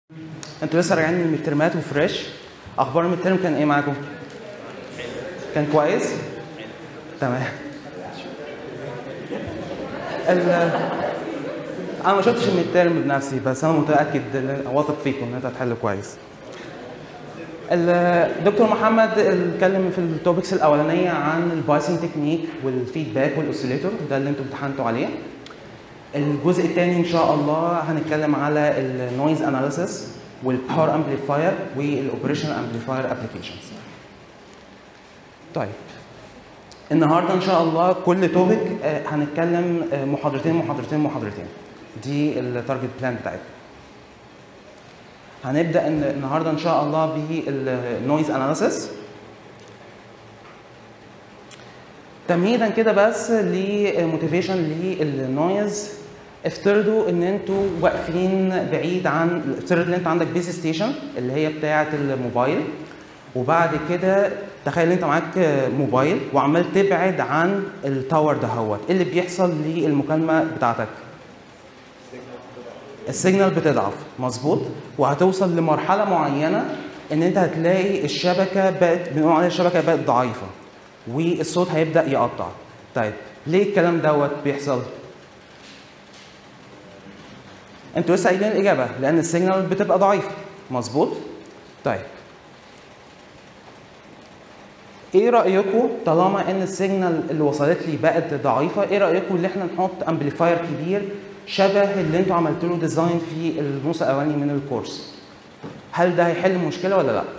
انتوا لسه راجعين من المترمات وفريش اخبار المترم كان ايه معاكم؟ كان كويس؟ تمام ال انا ما شفتش المترم بنفسي بس انا متاكد واثق فيكم ان انت هتحل كويس الدكتور محمد اتكلم في التوبكس الاولانيه عن البايسنج تكنيك والفيدباك والاوسيليتور ده اللي انتم امتحنتوا عليه الجزء الثاني ان شاء الله هنتكلم على النويز اناليسيس والباور امبليفاير والاوبريشن امبليفاير ابلكيشنز طيب النهارده ان شاء الله كل توبك هنتكلم محاضرتين محاضرتين محاضرتين دي التارجت بلان بتاعتنا هنبدا إن النهارده ان شاء الله بالنويز اناليسيس تمهيدا كده بس لموتيفيشن للنويز افترضوا ان انتوا واقفين بعيد عن افترض ان انت عندك بيس ستيشن اللي هي بتاعه الموبايل وبعد كده تخيل انت معاك موبايل وعمال تبعد عن التاور دهوت ايه اللي بيحصل للمكالمه بتاعتك السيجنال بتضعف مظبوط وهتوصل لمرحله معينه ان انت هتلاقي الشبكه بقت بنقول عليها الشبكه بقت ضعيفه والصوت هيبدا يقطع طيب ليه الكلام دوت بيحصل انتوا لسه قايلين الاجابه لان السيجنال بتبقى ضعيفه مظبوط طيب ايه رايكم طالما ان السيجنال اللي وصلت لي بقت ضعيفه ايه رايكم ان احنا نحط امبليفاير كبير شبه اللي انتوا عملتوا له ديزاين في النص الاولاني من الكورس هل ده هيحل المشكله ولا لا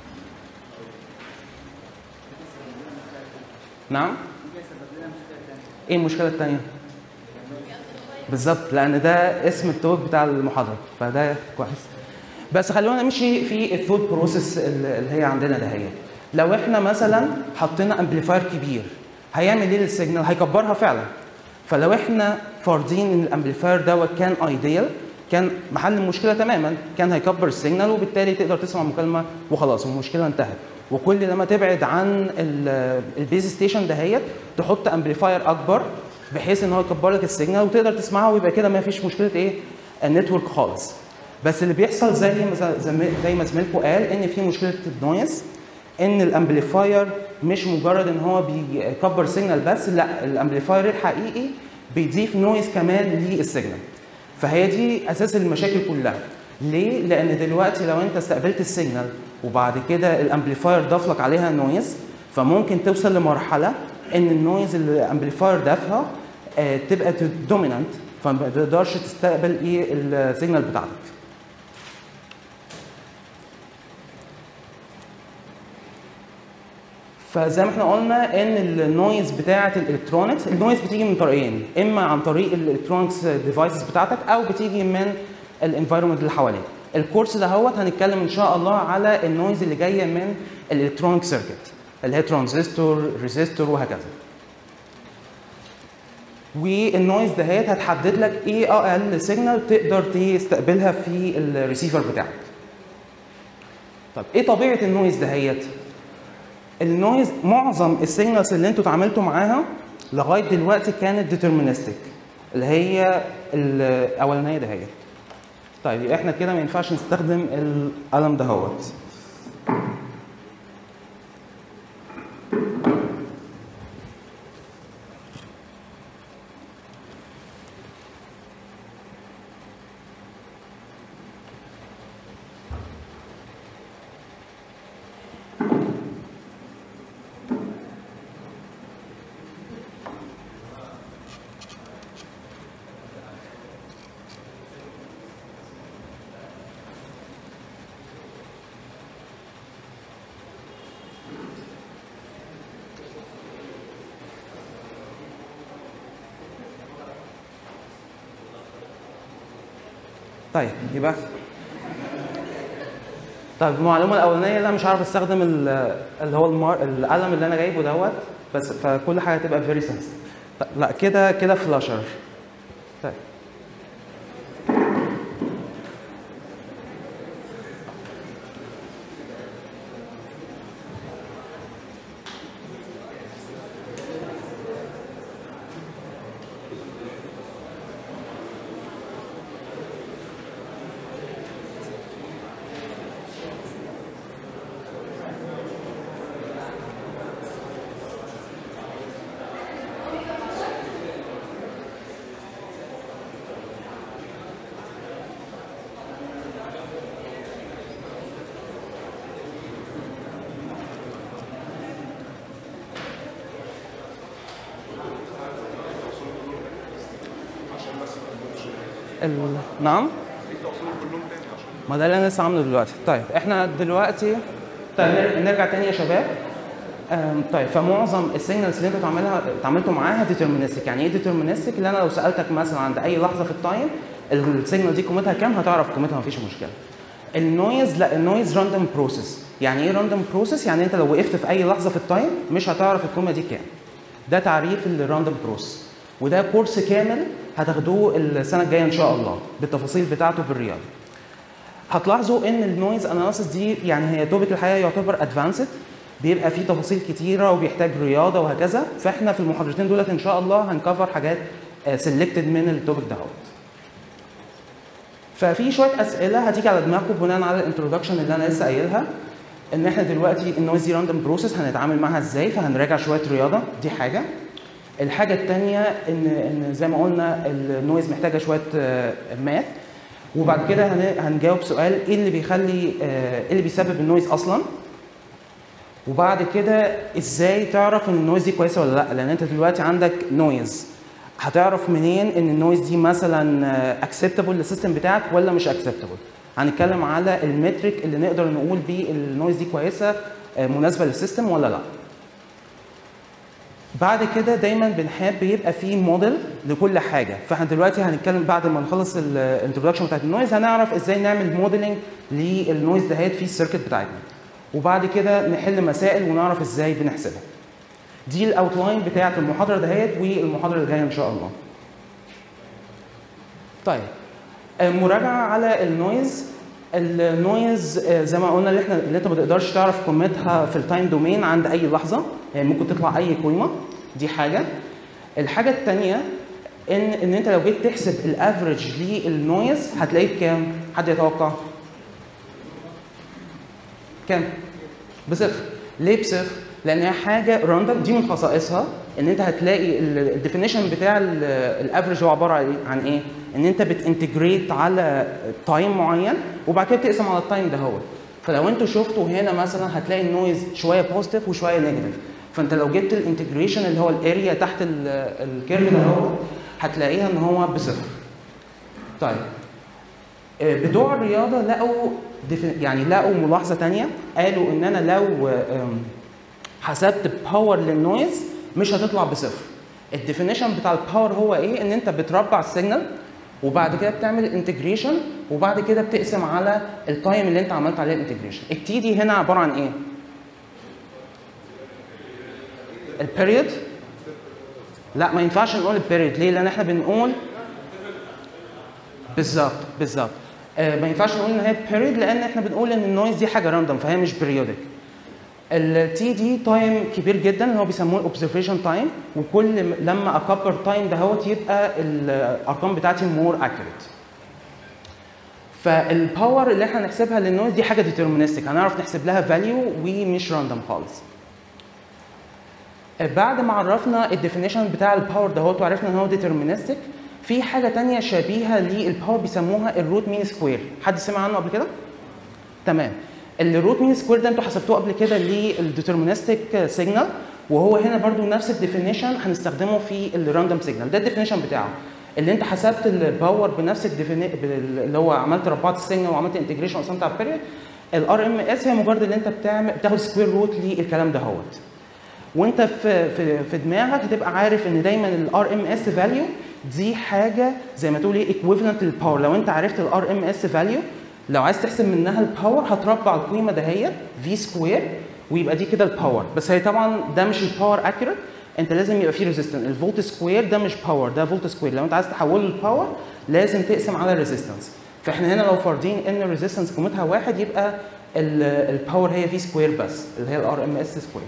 نعم ايه المشكله الثانيه بالظبط لان ده اسم التوب بتاع المحاضره فده كويس بس خلونا نمشي في الثوت بروسيس اللي هي عندنا ده هي لو احنا مثلا حطينا امبليفاير كبير هيعمل ايه للسيجنال هيكبرها فعلا فلو احنا فارضين ان الامبليفاير دوت كان ايديال كان محل المشكله تماما كان هيكبر السيجنال وبالتالي تقدر تسمع مكالمه وخلاص والمشكله انتهت وكل لما تبعد عن البيز ستيشن دهيت تحط امبليفاير اكبر بحيث ان هو يكبر لك السيجنال وتقدر تسمعها ويبقى كده ما فيش مشكله ايه النتورك خالص بس اللي بيحصل زي ما زي ما زميلكم قال ان في مشكله النويز ان الامبليفاير مش مجرد ان هو بيكبر سيجنال بس لا الامبليفاير الحقيقي بيضيف نويز كمان للسيجنال فهي دي اساس المشاكل كلها ليه؟ لان دلوقتي لو انت استقبلت السيجنال وبعد كده الامبليفاير ضاف لك عليها نويز فممكن توصل لمرحله ان النويز اللي الامبليفاير ضافها آه تبقى دومينانت فما تقدرش تستقبل ايه السيجنال بتاعتك فزي ما احنا قلنا ان النويز بتاعه الالكترونكس النويز بتيجي من طريقين اما عن طريق الالكترونكس ديفايسز بتاعتك او بتيجي من الانفايرمنت اللي حواليك الكورس ده هوت هنتكلم ان شاء الله على النويز اللي جايه من الالكترونيك سيركت اللي هي ترانزستور ريزيستور وهكذا والنويز دهيت هتحدد لك ايه اقل سيجنال تقدر تستقبلها في الريسيفر بتاعك طب ايه طبيعه النويز دهيت النويز معظم السيجنالز اللي انتوا اتعاملتوا معاها لغايه دلوقتي كانت ديترمينستيك اللي هي الاولانيه دهيت طيب احنا كده ما ينفعش نستخدم القلم دهوت طيب يبقى طيب المعلومه الاولانيه لا مش عارف استخدم اللي هو المار... القلم اللي انا جايبه دوت بس فكل حاجه تبقى فيري سنس لا كده كده فلاشر طيب ال... نعم ما ده اللي انا لسه عامله دلوقتي طيب احنا دلوقتي طيب نر- نرجع تاني يا شباب أم، طيب فمعظم السيجنالز اللي انتوا تعملها اتعاملتوا معاها ديترمينستيك يعني ايه ديترمينستيك اللي انا لو سالتك مثلا عند اي لحظه في التايم السيجنال دي قيمتها كام هتعرف قيمتها مفيش مشكله النويز لا النويز راندوم بروسيس يعني ايه راندوم بروسيس يعني انت لو وقفت في اي لحظه في التايم مش هتعرف القيمه دي كام ده تعريف الراندوم بروسيس وده كورس كامل هتاخدوه السنه الجايه ان شاء الله بالتفاصيل بتاعته بالرياضه هتلاحظوا ان النويز اناليسيس دي يعني هي توبيك الحقيقه يعتبر ادفانسد بيبقى فيه تفاصيل كتيره وبيحتاج رياضه وهكذا فاحنا في المحاضرتين دولت ان شاء الله هنكفر حاجات سيلكتد من التوبيك دهوت ففي شويه اسئله هتيجي على دماغكم بناء على الانترودكشن اللي انا لسه قايلها ان احنا دلوقتي النويز دي راندوم بروسيس هنتعامل معاها ازاي فهنراجع شويه رياضه دي حاجه الحاجه الثانيه ان ان زي ما قلنا النويز محتاجه شويه ماث وبعد كده هن- هنجاوب سؤال ايه اللي بيخلي آه، ايه اللي بيسبب النويز اصلا وبعد كده ازاي تعرف ان النويز دي كويسه ولا لا لان انت دلوقتي عندك نويز هتعرف منين ان النويز دي مثلا اكسبتابل للسيستم بتاعك ولا مش اكسبتابل هنتكلم على المترك اللي نقدر نقول بيه النويز دي كويسه آه، مناسبه للسيستم ولا لا بعد كده دايما بنحب يبقى في موديل لكل حاجه فاحنا دلوقتي هنتكلم بعد ما نخلص الانترودكشن بتاعت النويز هنعرف ازاي نعمل موديلنج للنويز دهيت في السيركت بتاعتنا وبعد كده نحل مسائل ونعرف ازاي بنحسبها دي الاوتلاين بتاعت المحاضره دهيت والمحاضره اللي جايه ان شاء الله طيب آه، مراجعه على النويز النويز آه، زي ما قلنا اللي احنا اللي انت ما تقدرش تعرف قيمتها في التايم دومين عند اي لحظه يعني ممكن تطلع اي قيمه دي حاجه الحاجه الثانيه ان ان انت لو جيت تحسب الافريج للنويز هتلاقيه بكام حد يتوقع كام بصفر ليه بصفر لان هي حاجه راندوم دي من خصائصها ان انت هتلاقي الديفينيشن بتاع الافريج هو عباره عن إيه؟ عن ايه ان انت بتنتجريت على تايم معين وبعد كده بتقسم على التايم ده هو فلو انتوا شفتوا هنا مثلا هتلاقي النويز شويه بوزيتيف وشويه نيجاتيف فانت لو جبت الانتجريشن اللي هو الاريا تحت الكيرف ده هو هتلاقيها ان هو بصفر طيب آه، بتوع الرياضه لقوا ديف- يعني لقوا ملاحظه تانية قالوا ان انا لو آم، حسبت باور للنويز مش هتطلع بصفر الديفينيشن بتاع الباور هو ايه ان انت بتربع السيجنال وبعد كده بتعمل انتجريشن وبعد كده بتقسم على التايم اللي انت عملت عليه الانتجريشن التي دي هنا عباره عن ايه البيريود لا ما ينفعش نقول البيريود ليه لان احنا بنقول بالظبط بالظبط آه ما ينفعش نقول ان هي بيريود لان احنا بنقول ان النويز دي حاجه راندوم فهي مش بريودك التي دي تايم كبير جدا اللي هو بيسموه الاوبزرفيشن تايم وكل م- لما اكبر تايم دهوت يبقى الارقام بتاعتي مور اكيوريت فالباور اللي احنا هنحسبها للنويز دي حاجه ديترمينستيك هنعرف نحسب لها فاليو ومش راندوم خالص بعد ما عرفنا الديفينيشن بتاع الباور دهوت وعرفنا ان هو ديترمينستيك في حاجه تانية شبيهه للباور بيسموها الروت مين سكوير حد سمع عنه قبل كده تمام الروت مين سكوير ده انتوا حسبتوه قبل كده للديترمينستيك سيجنال وهو هنا برضو نفس الديفينيشن هنستخدمه في الراندوم سيجنال ده الديفينيشن بتاعه اللي انت حسبت الباور بنفس الديفيني اللي هو عملت ربعت السيجنال وعملت انتجريشن وقسمت على البيريود الار ام اس هي مجرد اللي انت بتعمل بتاخد سكوير روت للكلام ده هوت وانت في في في دماغك هتبقى عارف ان دايما الار ام اس فاليو دي حاجه زي ما تقول ايه ايكويفالنت للباور لو انت عرفت الار ام اس فاليو لو عايز تحسب منها الباور هتربع القيمه دهيت في سكوير ويبقى دي كده الباور بس هي طبعا ده مش الباور اكيوريت انت لازم يبقى فيه ريزيستنس الفولت سكوير ده مش باور ده فولت سكوير لو انت عايز تحوله لباور لازم تقسم على الريزيستنس فاحنا هنا لو فارضين ان الريزيستنس قيمتها واحد يبقى الباور هي في سكوير بس اللي هي الار ام اس سكوير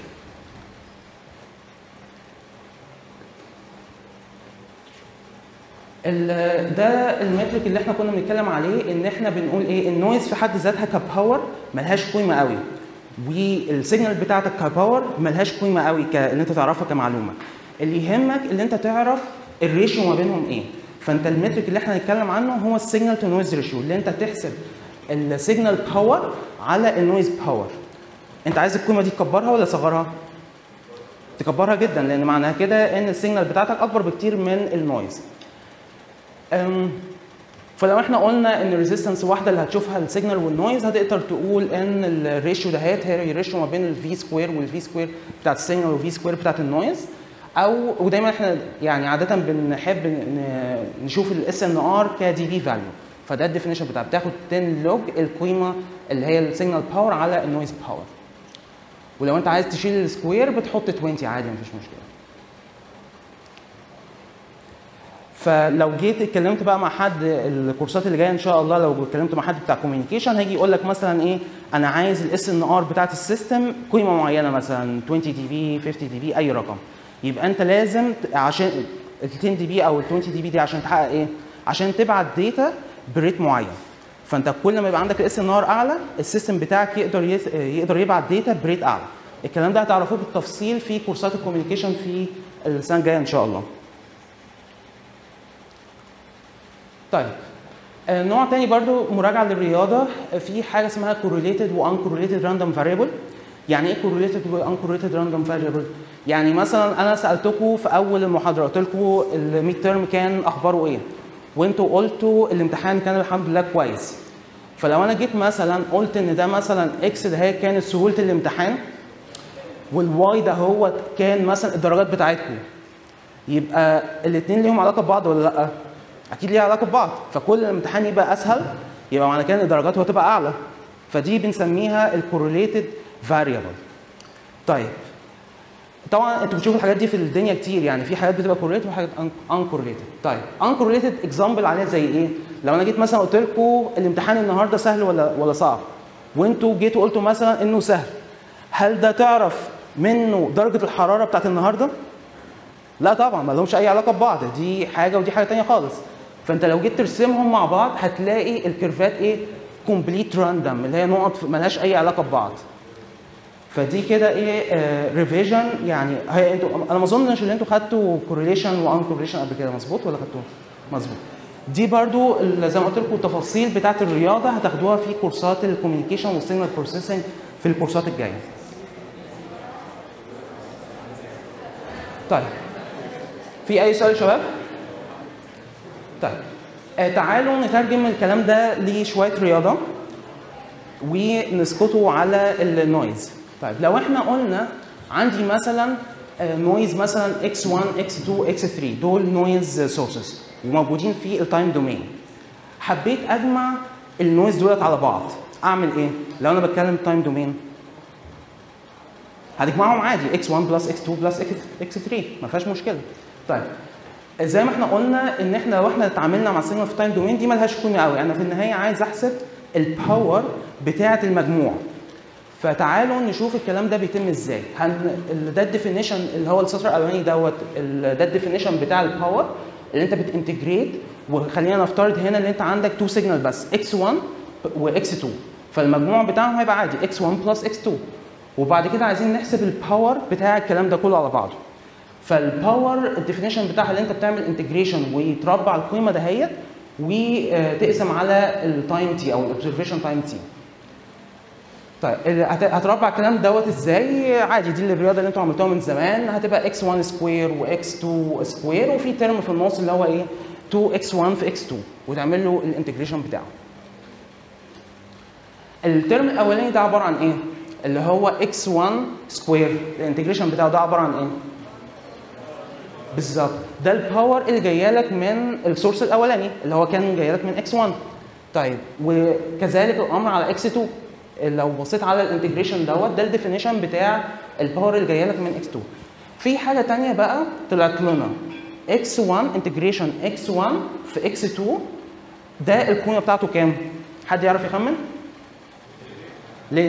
ال- ده المترك اللي احنا كنا بنتكلم عليه ان احنا بنقول ايه النويز في حد ذاتها كباور ملهاش قيمه قوي والسيجنال بتاعتك كباور ملهاش قيمه قوي ك... ان انت تعرفها كمعلومه اللي يهمك ان انت تعرف الريشيو ما بينهم ايه فانت المترك اللي احنا هنتكلم عنه هو السيجنال تو نويز ريشيو اللي انت تحسب السيجنال باور على النويز باور انت عايز القيمه دي تكبرها ولا تصغرها تكبرها جدا لان معناها كده ان السيجنال بتاعتك اكبر بكتير من النويز أم، فلو احنا قلنا ان الريزيستنس واحده اللي هتشوفها السيجنال والنويز هتقدر تقول ان الريشيو دهيت هي الريشيو ما بين الفي سكوير والفي سكوير بتاعت السيجنال والفي سكوير بتاعت النويز او ودايما احنا يعني عاده بنحب ن- نشوف الاس ان ار كدي بي فاليو فده الديفينيشن بتاع بتاخد 10 لوج القيمه اللي هي السيجنال باور على النويز باور ولو انت عايز تشيل السكوير بتحط 20 عادي مفيش مشكله فلو جيت اتكلمت بقى مع حد الكورسات اللي جايه ان شاء الله لو اتكلمت مع حد بتاع كوميونيكيشن هيجي يقول لك مثلا ايه انا عايز الاس ان ار بتاعت السيستم قيمه معينه مثلا 20 دي بي 50 دي بي اي رقم يبقى انت لازم ت- عشان ال 10 دي بي او ال 20 دي بي دي عشان تحقق ايه؟ عشان تبعت داتا بريت معين فانت كل ما يبقى عندك الاس ان ار اعلى السيستم بتاعك يقدر يس... يقدر يبعت داتا بريت اعلى الكلام ده هتعرفوه بالتفصيل في كورسات الكوميونيكيشن في السنه الجايه ان شاء الله طيب آه، نوع تاني برضو مراجعة للرياضة آه، في حاجة اسمها correlated و uncorrelated random variable يعني ايه correlated و uncorrelated random variable؟ يعني مثلا انا سألتكم في اول المحاضرة قلت لكم الميد ترم كان اخباره ايه؟ وانتوا قلتوا الامتحان كان الحمد لله كويس فلو انا جيت مثلا قلت ان ده مثلا اكس ده هي كانت سهولة الامتحان والواي ده هو كان مثلا الدرجات بتاعتكم يبقى الاثنين ليهم علاقه ببعض ولا لا؟ اكيد ليها علاقه ببعض فكل الامتحان يبقى اسهل يبقى معنى كده ان درجاته هتبقى اعلى فدي بنسميها الكورليتد فاريبل طيب طبعا انتوا بتشوفوا الحاجات دي في الدنيا كتير يعني في حاجات بتبقى كورليتد وحاجات انكورليتد طيب انكورليتد اكزامبل عليها زي ايه لو انا جيت مثلا قلت لكم الامتحان النهارده سهل ولا ولا صعب وانتوا جيتوا قلتوا مثلا انه سهل هل ده تعرف منه درجه الحراره بتاعت النهارده لا طبعا ما لهمش اي علاقه ببعض دي حاجه ودي حاجه تانية خالص فانت لو جيت ترسمهم مع بعض هتلاقي الكيرفات ايه كومبليت راندوم اللي هي نقط ملهاش اي علاقه ببعض فدي كده ايه ريفيجن يعني هي انتوا انا ما اظنش ان انتوا خدتوا كورليشن وان كورليشن قبل كده مظبوط ولا خدتوه؟ مظبوط دي برضو ال- زي ما قلت لكم التفاصيل بتاعت الرياضه هتاخدوها في كورسات الكوميونيكيشن والسيجنال بروسيسنج في الكورسات الجايه. طيب في اي سؤال يا شباب؟ طيب آه تعالوا نترجم الكلام ده لشويه رياضه ونسقطه على النويز طيب لو احنا قلنا عندي مثلا نويز مثلا x1 x2 x3 دول نويز سورسز وموجودين في التايم دومين حبيت اجمع النويز دولت على بعض اعمل ايه لو انا بتكلم تايم دومين هتجمعهم عادي x1 بلس x2 بلس x3 ما فيهاش مشكله طيب زي ما احنا قلنا ان احنا لو احنا اتعاملنا مع السيجنال في تايم دومين دي مالهاش قيمه قوي انا في النهايه عايز احسب الباور بتاعه المجموع فتعالوا نشوف الكلام ده بيتم ازاي هن... ال- ده الديفينيشن اللي هو السطر الاولاني دوت ال- ده الديفينيشن بتاع الباور اللي انت بتنتجريت وخلينا نفترض هنا ان انت عندك تو سيجنال بس x1 واx2 فالمجموع بتاعهم هيبقى عادي x1 بلس x2 وبعد كده عايزين نحسب الباور بتاع الكلام ده كله على بعضه فالباور الديفينيشن بتاعها اللي انت بتعمل انتجريشن وتربع القيمه دهيت وتقسم على التايم تي او الاوبزرفيشن تايم تي طيب ال- هت- هتربع الكلام دوت ازاي عادي دي الرياضه اللي انتوا عملتوها من زمان هتبقى x1 سكوير وx2 سكوير وفي ترم في النص اللي هو ايه 2x1 في x2 وتعمل له الانتجريشن بتاعه الترم الاولاني ده عباره عن ايه اللي هو x1 سكوير الانتجريشن بتاعه ده عباره عن ايه بالظبط ده الباور اللي جايه لك من السورس الاولاني اللي هو كان جاي لك من x1 طيب وكذلك الامر على x2 لو بصيت على الانتجريشن دوت ده الديفينيشن بتاع الباور اللي جايه لك من x2 في حاجه تانية بقى طلعت لنا x1 انتجريشن x1 في x2 ده القيمه بتاعته كام؟ حد يعرف يخمن؟ ليه؟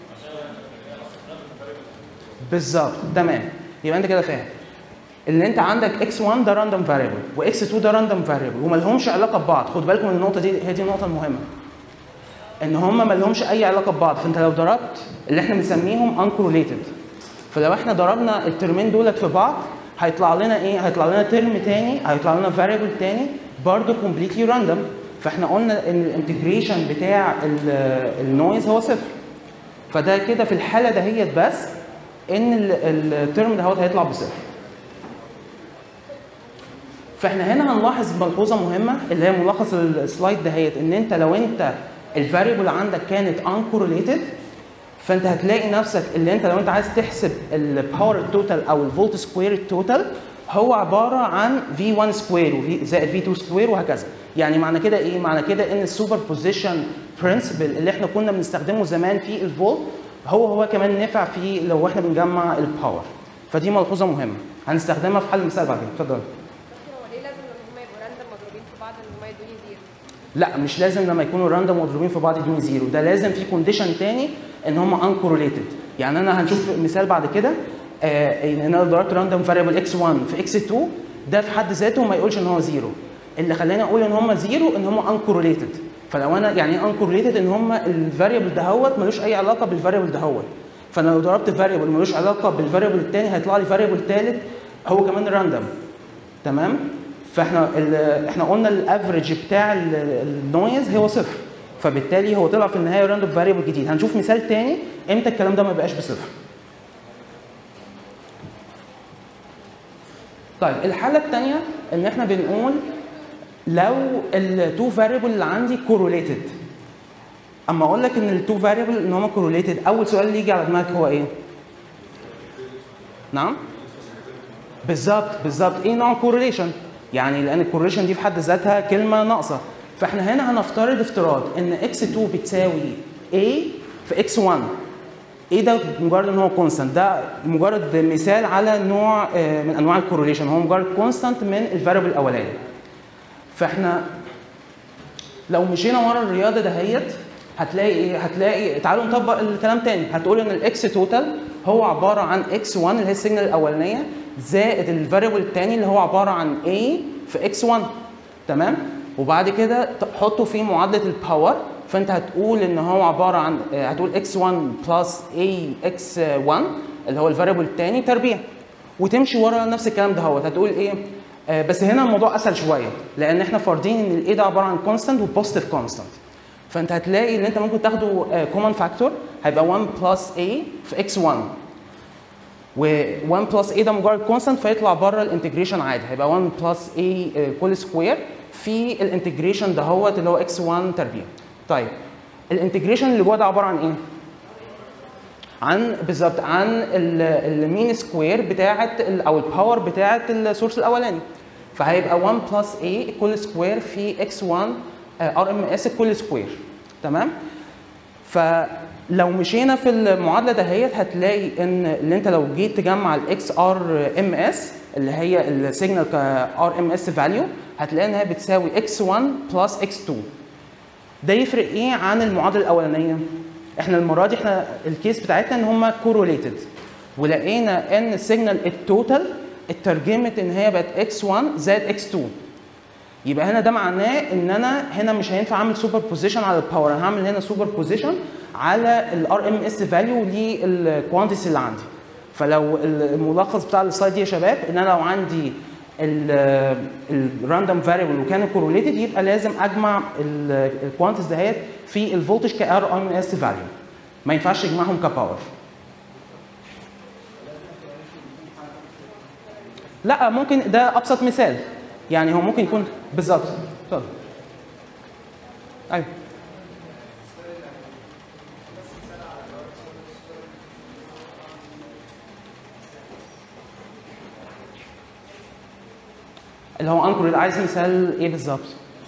بالظبط تمام يبقى انت كده فاهم ان انت عندك x1 ده راندوم فاريبل واx2 ده راندوم فاريبل وما لهمش علاقه ببعض خد بالكم من النقطه دي هي دي النقطه المهمه ان هم ما لهمش اي علاقه ببعض فانت لو ضربت اللي احنا بنسميهم uncorrelated فلو احنا ضربنا الترمين دولت في بعض هيطلع لنا ايه هيطلع لنا ترم تاني هيطلع لنا فاريبل تاني برضه completely random فاحنا قلنا ان الانتجريشن بتاع النويز هو صفر فده كده في الحاله دهيت بس ان ال- الترم دهوت هيطلع بصفر فاحنا هنا هنلاحظ ملحوظه مهمه اللي هي ملخص السلايد دهيت ان انت لو انت الفاريبل عندك كانت uncorrelated فانت هتلاقي نفسك اللي انت لو انت عايز تحسب الباور التوتال او الفولت سكوير التوتال هو عباره عن V1 سكوير وفي زائد V2 سكوير وهكذا يعني معنى كده ايه معنى كده ان السوبر بوزيشن برنسبل اللي احنا كنا بنستخدمه زمان في الفولت هو هو كمان نفع في لو احنا بنجمع الباور فدي ملحوظه مهمه هنستخدمها في حل المثال بعدين اتفضل دكتور هو ليه لازم ان هم يبقوا راندم مضروبين في بعض ان هم يدوني زيرو؟ لا مش لازم لما يكونوا راندوم مضروبين في بعض يدوني زيرو ده لازم في كونديشن تاني ان هم انكورليتد يعني انا هنشوف مثال بعد كده آه ان انا ضربت راندوم فاريبل اكس 1 في اكس 2 ده في حد ذاته ما يقولش ان هو زيرو اللي خلاني اقول ان هم زيرو ان هم انكورليتد فلو انا يعني ايه انكورليتد ان هم الفاريبل دهوت ملوش اي علاقه بالفاريبل دهوت فانا لو ضربت فاريبل ملوش علاقه بالفاريبل الثاني هيطلع لي فاريبل ثالث هو كمان راندوم تمام فاحنا ال- احنا قلنا الافريج بتاع ال- النويز هو صفر فبالتالي هو طلع في النهايه راندوم فاريبل جديد هنشوف مثال تاني امتى الكلام ده ما يبقاش بصفر طيب الحاله الثانيه ان احنا بنقول لو التو فاريبل اللي عندي كوروليتد اما اقول لك ان التو فاريبل ان هم كوروليتد اول سؤال اللي يجي على دماغك هو ايه نعم بالظبط بالظبط ايه نوع كورليشن يعني لان الكورليشن دي في حد ذاتها كلمه ناقصه فاحنا هنا هنفترض افتراض ان x2 بتساوي a في x1 ايه ده مجرد ان هو كونستانت ده مجرد مثال على نوع آه، من انواع الكورليشن هو مجرد كونستانت من الفاريبل الاولاني فاحنا لو مشينا ورا الرياضه دهيت هتلاقي ايه؟ هتلاقي تعالوا نطبق الكلام تاني هتقول ان الاكس توتال هو عباره عن اكس 1 اللي هي السيجنال الاولانيه زائد الفاريبل الثاني اللي هو عباره عن a في اكس 1 تمام وبعد كده تحطه في معادله الباور فانت هتقول ان هو عباره عن آه، هتقول اكس 1 بلس a اكس 1 اللي هو الفاريبل الثاني تربيع وتمشي ورا نفس الكلام ده هو هتقول ايه آه، بس هنا الموضوع اسهل شويه لان احنا فارضين ان الاي ده عباره عن كونستانت وبوزيتيف كونستانت فانت هتلاقي ان انت ممكن تاخده كومن فاكتور هيبقى 1 بلس a في x 1 و 1 بلس a ده مجرد كونستانت فيطلع بره الانتجريشن عادي هيبقى 1 بلس a آه، كل سكوير في الانتجريشن دهوت اللي هو x 1 تربيع طيب الانتجريشن اللي جوه ده عباره عن ايه؟ عن بالظبط عن المين سكوير بتاعه ال- او الباور بتاعه السورس الاولاني فهيبقى 1 بلس a كل سكوير في x 1 ار ام اس كل سكوير تمام فلو مشينا في المعادله دهيت هتلاقي ان اللي انت لو جيت تجمع الاكس ار ام اس اللي هي السيجنال كار ام اس فاليو هتلاقي ان هي بتساوي x 1 بلس x 2 ده يفرق ايه عن المعادله الاولانيه؟ احنا المره دي احنا الكيس بتاعتنا ان هم كوروليتد ولقينا ان السيجنال التوتال اترجمت ان هي بقت x1 زائد x2 يبقى هنا ده معناه ان انا هنا مش هينفع اعمل سوبر بوزيشن على الباور انا هعمل هنا سوبر بوزيشن على الار ام اس فاليو للكوانتيتي اللي عندي فلو الملخص بتاع السلايد دي يا شباب ان انا لو عندي الراندوم فاريبل وكان كوروليتد يبقى لازم اجمع الكوانتيتيز دهيت في الفولتج كار ام اس فاليو ما ينفعش اجمعهم كباور لا ممكن ده ابسط مثال يعني هو ممكن يكون بالظبط اتفضل ايوه اللي هو انكر عايز مثال ايه بالظبط؟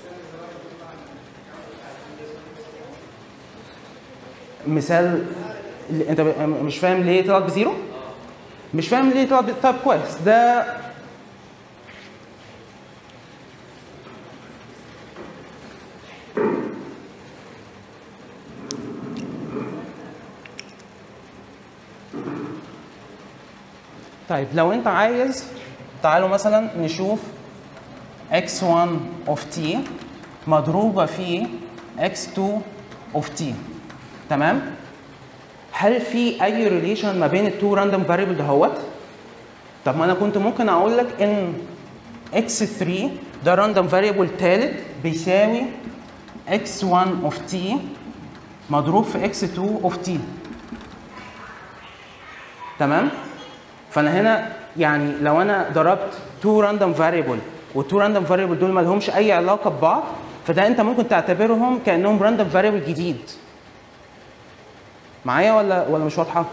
مثال اللي انت ب- مش فاهم ليه طلعت بزيرو؟ مش فاهم ليه طلعت ب- طب كويس ده طيب لو انت عايز تعالوا مثلا نشوف x1 of t مضروبة في x2 of t تمام؟ هل في أي ريليشن ما بين التو راندوم فاريبل دهوت؟ طب ما أنا كنت ممكن أقول لك إن x3 ده راندوم فاريبل تالت بيساوي x1 of t مضروب في x2 of t تمام؟ فانا هنا يعني لو انا ضربت تو راندوم فاريبل والتو راندوم فاريبل دول ما لهمش اي علاقه ببعض فده انت ممكن تعتبرهم كانهم راندوم فاريبل جديد معايا ولا ولا مش واضحه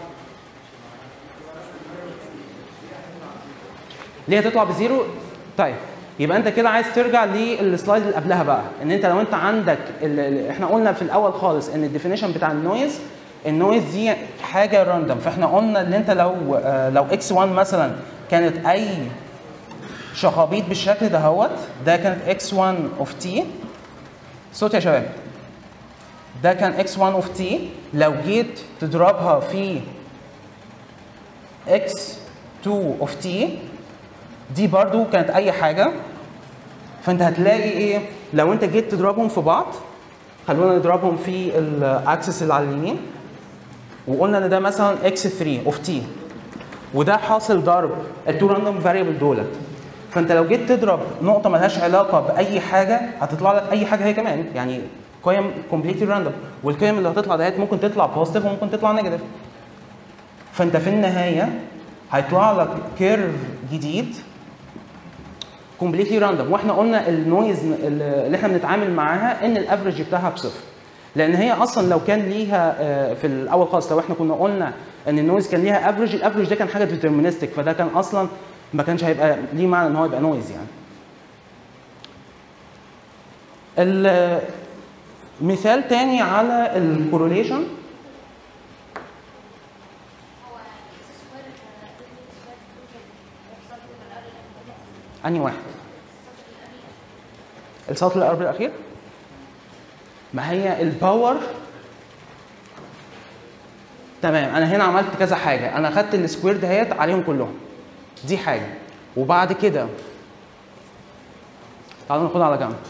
ليه هتطلع بزيرو طيب يبقى انت كده عايز ترجع للسلايد اللي قبلها بقى ان انت لو انت عندك ال- ال- احنا قلنا في الاول خالص ان الديفينيشن بتاع النويز النويز دي حاجه راندوم فاحنا قلنا ان انت لو آه، لو اكس 1 مثلا كانت اي شخابيط بالشكل ده هوت ده كانت اكس 1 اوف تي صوت يا شباب ده كان اكس 1 اوف تي لو جيت تضربها في اكس 2 اوف تي دي برضو كانت اي حاجه فانت هتلاقي ايه لو انت جيت تضربهم في بعض خلونا نضربهم في الاكسس اللي على اليمين وقلنا ان ده مثلا اكس 3 اوف تي وده حاصل ضرب التو راندوم فاريبل دولت فانت لو جيت تضرب نقطه ملهاش علاقه باي حاجه هتطلع لك اي حاجه هي كمان يعني قيم كومبليتلي راندوم والقيم اللي هتطلع ديت ممكن تطلع بوزيتيف وممكن تطلع نيجاتيف فانت في النهايه هيطلع لك كيرف جديد كومبليتلي راندوم واحنا قلنا النويز اللي احنا بنتعامل معاها ان الافرج بتاعها بصفر لان هي اصلا لو كان ليها آه، في الاول خالص لو احنا كنا قلنا ان النويز كان ليها افرج الافرج ده كان حاجه ديترمينستيك فده كان اصلا ما كانش هيبقى ليه معنى ان هو يبقى نويز يعني ال- مثال تاني على الكوروليشن انهي واحد السطر الارضي الاخير ما هي الباور تمام انا هنا عملت كذا حاجه انا اخدت السكوير دهيت عليهم كلهم دي حاجه وبعد كده تعالوا ناخدها على جنب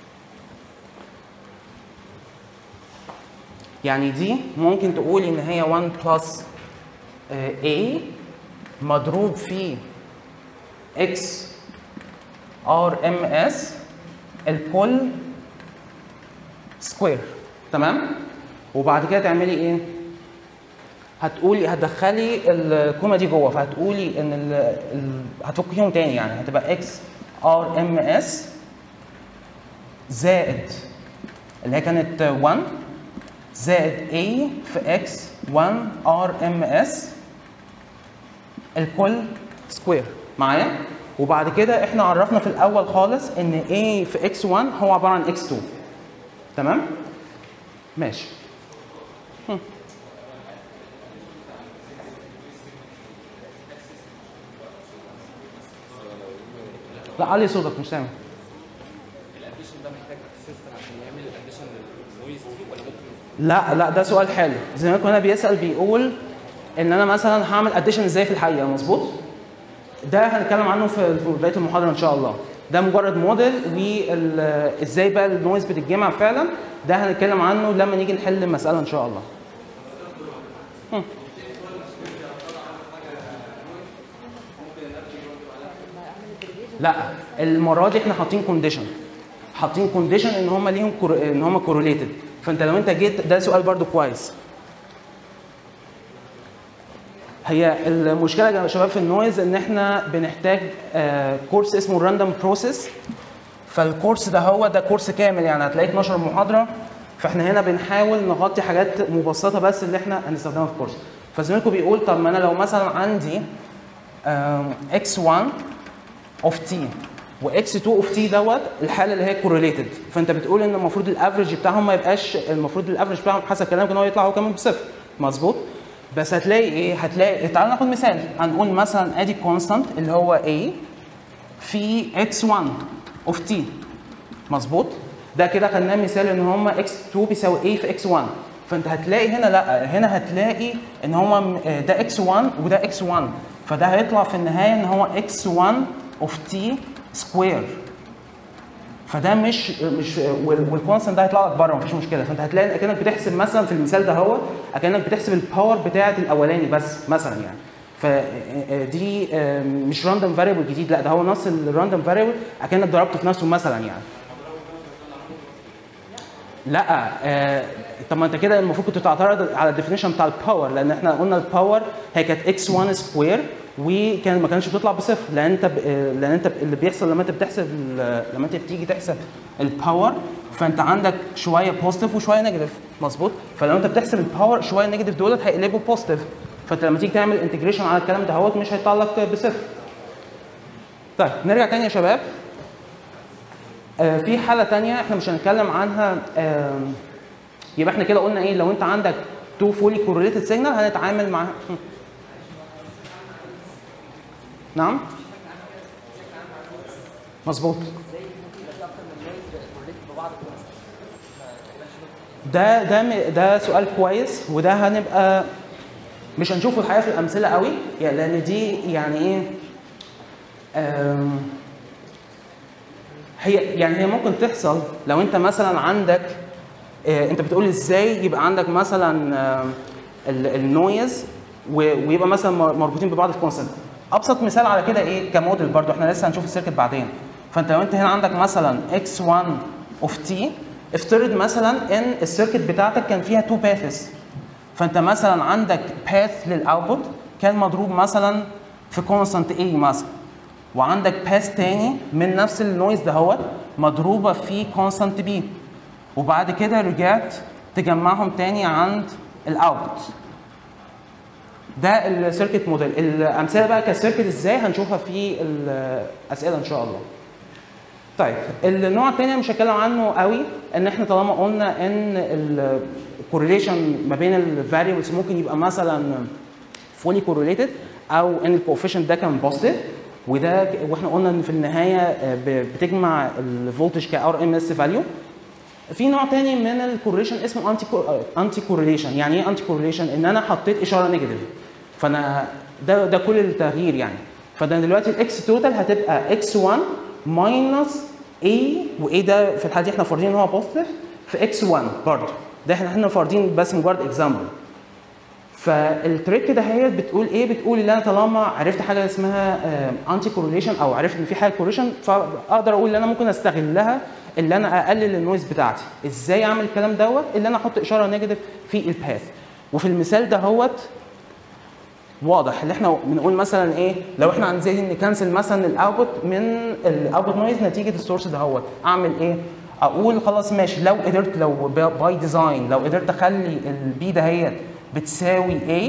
يعني دي ممكن تقول ان هي 1 بلس a مضروب في x ار ام اس الكل سكوير تمام وبعد كده تعملي ايه هتقولي هتدخلي الكومه دي جوه فهتقولي ان ال... ال... هتفكيهم تاني يعني هتبقى اكس ار ام اس زائد اللي هي كانت 1 زائد a في x 1 ار ام اس الكل سكوير معايا وبعد كده احنا عرفنا في الاول خالص ان a في x1 هو عباره عن x2 تمام ماشي هم. لا علي صوتك مش سامع الاديشن ده محتاج سيستم عشان يعمل الاديشن للنويز دي ولا ممكن لا لا ده سؤال حلو زي ما هنا بيسال بيقول ان انا مثلا هعمل اديشن ازاي في الحقيقه مظبوط ده هنتكلم عنه في في بدايه المحاضره ان شاء الله ده مجرد موديل وازاي بقى النويز بتتجمع فعلا ده هنتكلم عنه لما نيجي نحل المساله ان شاء الله هم. لا المره دي احنا حاطين كونديشن حاطين كونديشن ان هم ليهم كور... ان هم كوروليتد فانت لو انت جيت ده سؤال برضو كويس هي المشكله يا شباب في النويز ان احنا بنحتاج آه، كورس اسمه الراندوم بروسيس فالكورس ده هو ده كورس كامل يعني هتلاقي 12 محاضره فاحنا هنا بنحاول نغطي حاجات مبسطه بس اللي احنا هنستخدمها في الكورس فزميلكم بيقول طب ما انا لو مثلا عندي x1 اوف تي واكس 2 اوف تي دوت الحاله اللي هي كورليتد فانت بتقول ان المفروض الافرج بتاعهم ما يبقاش المفروض الافرج بتاعهم حسب كلامك ان هو يطلع هو كمان بصفر مظبوط بس هتلاقي ايه هتلاقي تعال ناخد مثال هنقول مثلا ادي كونستانت اللي هو a في x1 اوف تي مظبوط ده كده خدناه مثال ان هما x2 بيساوي a في x1 فانت هتلاقي هنا لا هنا هتلاقي ان هما م- ده x1 وده x1 فده هيطلع في النهايه ان هو x1 اوف t سكوير فده مش مش والكونستنت ده هيطلع لك بره مفيش مشكله فانت هتلاقي اكنك بتحسب مثلا في المثال ده هو اكنك بتحسب الباور بتاعه الاولاني بس مثلا يعني فدي مش راندوم فاريبل جديد لا ده هو نفس الراندوم فاريبل اكنك ضربته في نفسه مثلا يعني لا آه طب ما انت كده المفروض كنت تعترض على الديفينيشن بتاع الباور لان احنا قلنا الباور هي كانت x1 سكوير وكان ما كانش بتطلع بصفر لان انت ب... لان انت ب... اللي بيحصل لما انت بتحسب ال... لما انت بتيجي تحسب الباور فانت عندك شويه بوزيتيف وشويه نيجاتيف مظبوط فلو انت بتحسب الباور شويه نيجاتيف دولت هيقلبوا بوزيتيف فانت لما تيجي تعمل انتجريشن على الكلام ده هوت مش هيطلع لك بصفر طيب نرجع تاني يا شباب آه في حاله تانية احنا مش هنتكلم عنها آه يبقى احنا كده قلنا ايه لو انت عندك تو فولي كورليتد سيجنال هنتعامل مع نعم مظبوط ده ده م- ده سؤال كويس وده هنبقى مش هنشوفه الحقيقه في الامثله قوي يعني لان دي يعني ايه آم، هي يعني هي ممكن تحصل لو انت مثلا عندك آه، انت بتقول ازاي يبقى عندك مثلا آه، ال- النويز و- ويبقى مثلا مر- مربوطين ببعض في كونستنت ابسط مثال على كده ايه كموديل برضو احنا لسه هنشوف السيركت بعدين فانت لو انت هنا عندك مثلا x1 اوف t افترض مثلا ان السيركت بتاعتك كان فيها تو باثز فانت مثلا عندك باث للاوتبوت كان مضروب مثلا في كونستنت A مثلا وعندك باث تاني من نفس النويز دهوت مضروبه في كونستنت B وبعد كده رجعت تجمعهم تاني عند الاوتبوت ده السيركت موديل الامثله بقى كسيركت ازاي هنشوفها في الاسئله ان شاء الله طيب النوع الثاني مش هتكلم عنه قوي ان احنا طالما قلنا ان الكورليشن ما بين الفاريبلز ممكن يبقى مثلا فولي كورليتد او ان الكوفيشنت ده كان بوزيتيف وده واحنا قلنا ان في النهايه آه، ب- بتجمع الفولتج كار ام اس فاليو في نوع تاني من الكورليشن اسمه انتي انتي كورليشن يعني ايه انتي كورليشن ان انا حطيت اشاره نيجاتيف فانا ده ده كل التغيير يعني فده دلوقتي الاكس توتال هتبقى اكس 1 ماينس اي واي ده في الحاله دي احنا فارضين ان هو بوزيتيف في اكس 1 برضه ده احنا احنا فارضين بس مجرد اكزامبل فالتريك ده هي بتقول ايه بتقول ان انا طالما عرفت حاجه اسمها انتي كورليشن او عرفت ان في حاجه كورليشن فاقدر اقول ان انا ممكن استغلها ان انا اقلل النويز بتاعتي ازاي اعمل الكلام دوت اللي انا احط اشاره نيجاتيف في الباث وفي المثال دهوت واضح اللي احنا بنقول مثلا ايه لو احنا عايزين نكنسل مثلا الاوتبوت من الاوتبوت نويز نتيجه السورس دهوت اعمل ايه اقول خلاص ماشي لو قدرت لو باي ديزاين لو قدرت اخلي البي دهيت بتساوي A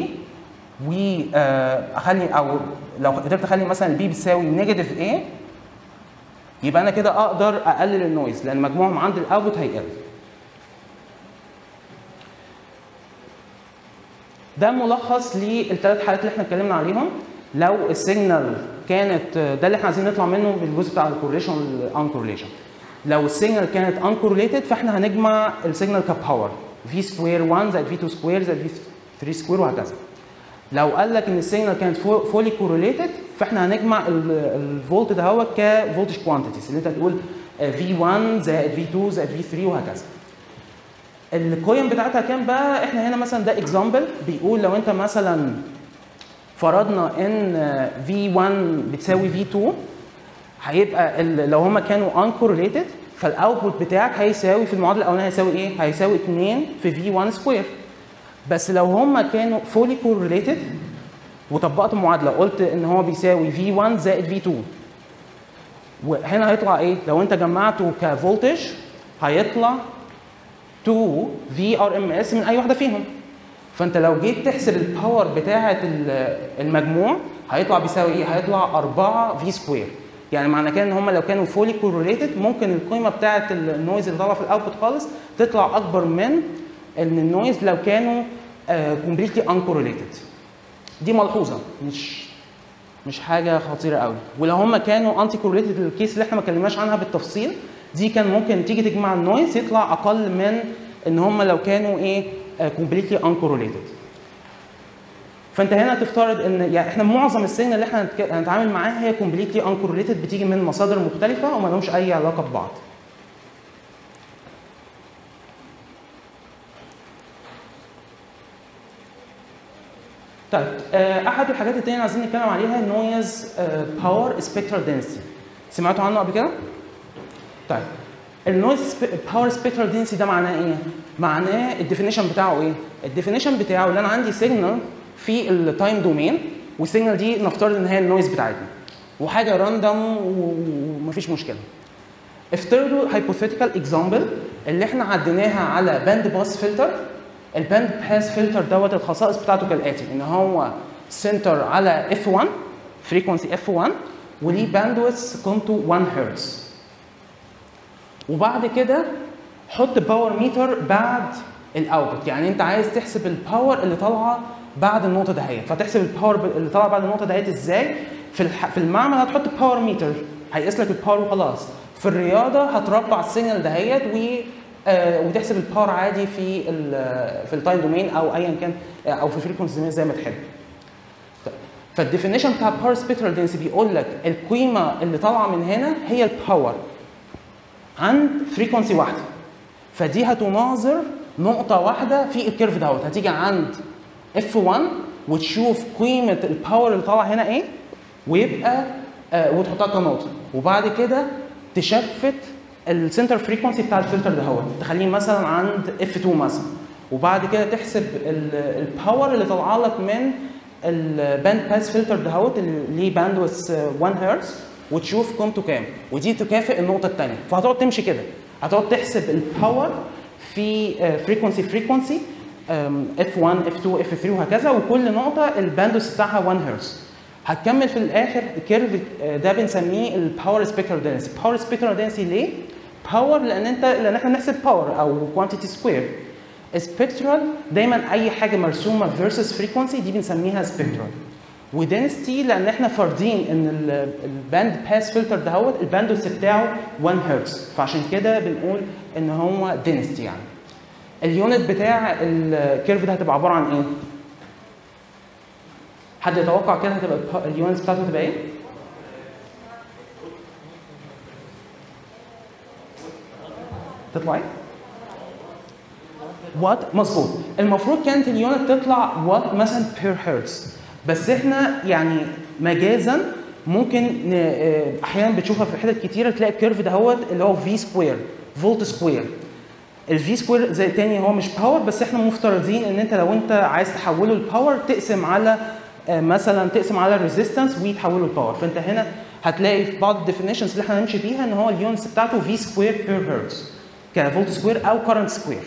واخلي او لو قدرت اخلي مثلا البي بتساوي نيجاتيف A يبقى انا كده اقدر اقلل النويز لان مجموعهم عند الاوتبوت هيقل ده ملخص للثلاث حالات اللي احنا اتكلمنا عليهم لو السيجنال كانت ده اللي احنا عايزين نطلع منه بالجزء بتاع الكورليشن والان كورليشن لو السيجنال كانت ان كورليتد فاحنا هنجمع السيجنال كباور في سكوير 1 زائد في 2 سكوير زائد في 3 سكوير وهكذا لو قال لك ان السيجنال كانت فولي كورليتد فاحنا هنجمع الفولت ده هو كفولتج كوانتيتيز اللي انت هتقول في 1 زائد في 2 زائد في 3 وهكذا الكوين بتاعتها كام بقى احنا هنا مثلا ده اكزامبل بيقول لو انت مثلا فرضنا ان في 1 بتساوي في 2 هيبقى ال- لو هما كانوا ان كورليتد فالاوتبوت بتاعك هيساوي في المعادله الاولانيه هيساوي ايه؟ هيساوي 2 في في 1 سكوير بس لو هما كانوا فولي كورليتد وطبقت المعادله قلت ان هو بيساوي في 1 زائد في 2 وهنا هيطلع ايه؟ لو انت جمعته كفولتج هيطلع 2 في ار ام اس من اي واحده فيهم فانت لو جيت تحسب الباور بتاعه ال- المجموع هيطلع بيساوي ايه؟ هيطلع 4 في سكوير يعني معنى كده ان هم لو كانوا فولي كورليتد ممكن القيمه بتاعه النويز اللي طالعه في الاوتبوت خالص تطلع اكبر من ان النويز لو كانوا كومبليتلي ان كورليتد دي ملحوظه مش مش حاجه خطيره قوي ولو هم كانوا انتي كورليتد الكيس اللي احنا ما اتكلمناش عنها بالتفصيل دي كان ممكن تيجي تجمع النويز يطلع اقل من ان هم لو كانوا ايه كومبليتلي ان كورليتد فانت هنا تفترض ان يعني احنا معظم السيجنال اللي احنا هنتك- هنتعامل معاها هي كومبليتلي ان كورليتد بتيجي من مصادر مختلفه وما لهمش اي علاقه ببعض طيب آه، احد الحاجات التانية اللي عايزين نتكلم عليها نويز باور سبيكترال دنسيتي سمعتوا عنه قبل كده؟ طيب النويز باور سبيكترال دنسيتي ده معناه ايه؟ معناه الديفينيشن بتاعه ايه؟ الديفينيشن بتاعه اللي انا عندي سيجنال في التايم دومين والسيجنال دي نفترض ان هي النويز بتاعتنا وحاجه راندوم ومفيش مشكله افترضوا hypothetical example اللي احنا عديناها على باند باس فلتر الباند باس فلتر دوت الخصائص بتاعته كالاتي ان هو سنتر على F1 فريكونسي F1 وليه باندويث قيمته 1 هرتز وبعد كده حط باور ميتر بعد الاوتبوت يعني انت عايز تحسب الباور اللي طالعه بعد النقطه دهيت فتحسب الباور اللي طالعه بعد النقطه دهيت ازاي في الح... في المعمل هتحط باور ميتر هيقيس لك الباور وخلاص في الرياضه هتربع السيجنال دهيت و آه وتحسب الباور عادي في ال في التايم دومين او ايا كان آه، او في الفريكونسي دومين زي ما تحب فالديفينيشن بتاع باور سبيكترال دنسي بيقول لك القيمه اللي طالعه من هنا هي الباور عند فريكونسي واحده فدي هتناظر نقطة واحدة في الكيرف دوت هتيجي عند F1 وتشوف قيمة الباور اللي طالعة هنا ايه ويبقى آه وتحطها كنقطة وبعد كده تشفت السنتر فريكونسي بتاع الفلتر دهوت تخليه مثلا عند F2 مثلا وبعد كده تحسب الباور اللي طالعه لك من الباند باس فلتر دهوت اللي ليه باندويث 1 هرتز وتشوف قيمته كام ودي تكافئ النقطه الثانيه فهتقعد تمشي كده هتقعد تحسب الباور في فريكونسي فريكونسي F1 F2 F3 وهكذا وكل نقطه الباندوث بتاعها 1 هرتز هتكمل في الاخر الكيرف آه، ده بنسميه الباور سبيكترال دنسي باور سبيكترال دنسي ليه باور لان انت لان احنا بنحسب باور او كوانتيتي سكوير سبيكترال دايما اي حاجه مرسومه فيرسس فريكونسي دي بنسميها سبيكترال ودنسيتي لان احنا فاردين ان ال- الباند باس فلتر دهوت الباندوث بتاعه 1 هرتز فعشان كده بنقول ان هو دنسيتي يعني اليونت بتاع الكيرف ده هتبقى عباره عن ايه؟ حد يتوقع كده هتبقى الب- اليونت بتاعته هتبقى ايه؟ تطلع ايه؟ وات مظبوط المفروض كانت اليونت تطلع وات مثلا بير هرتز بس احنا يعني مجازا ممكن ن- آه، احيانا بتشوفها في حتت كتيره تلاقي الكيرف دهوت اللي هو في سكوير فولت سكوير الفي سكوير زي تاني هو مش باور بس احنا مفترضين ان انت لو انت عايز تحوله لباور تقسم على آه، مثلا تقسم على الريزيستنس وتحوله لباور فانت هنا هتلاقي في بعض الديفينيشنز اللي احنا هنمشي بيها ان هو اليونتس بتاعته في سكوير بير هرتز كفولت سكوير او كرنت سكوير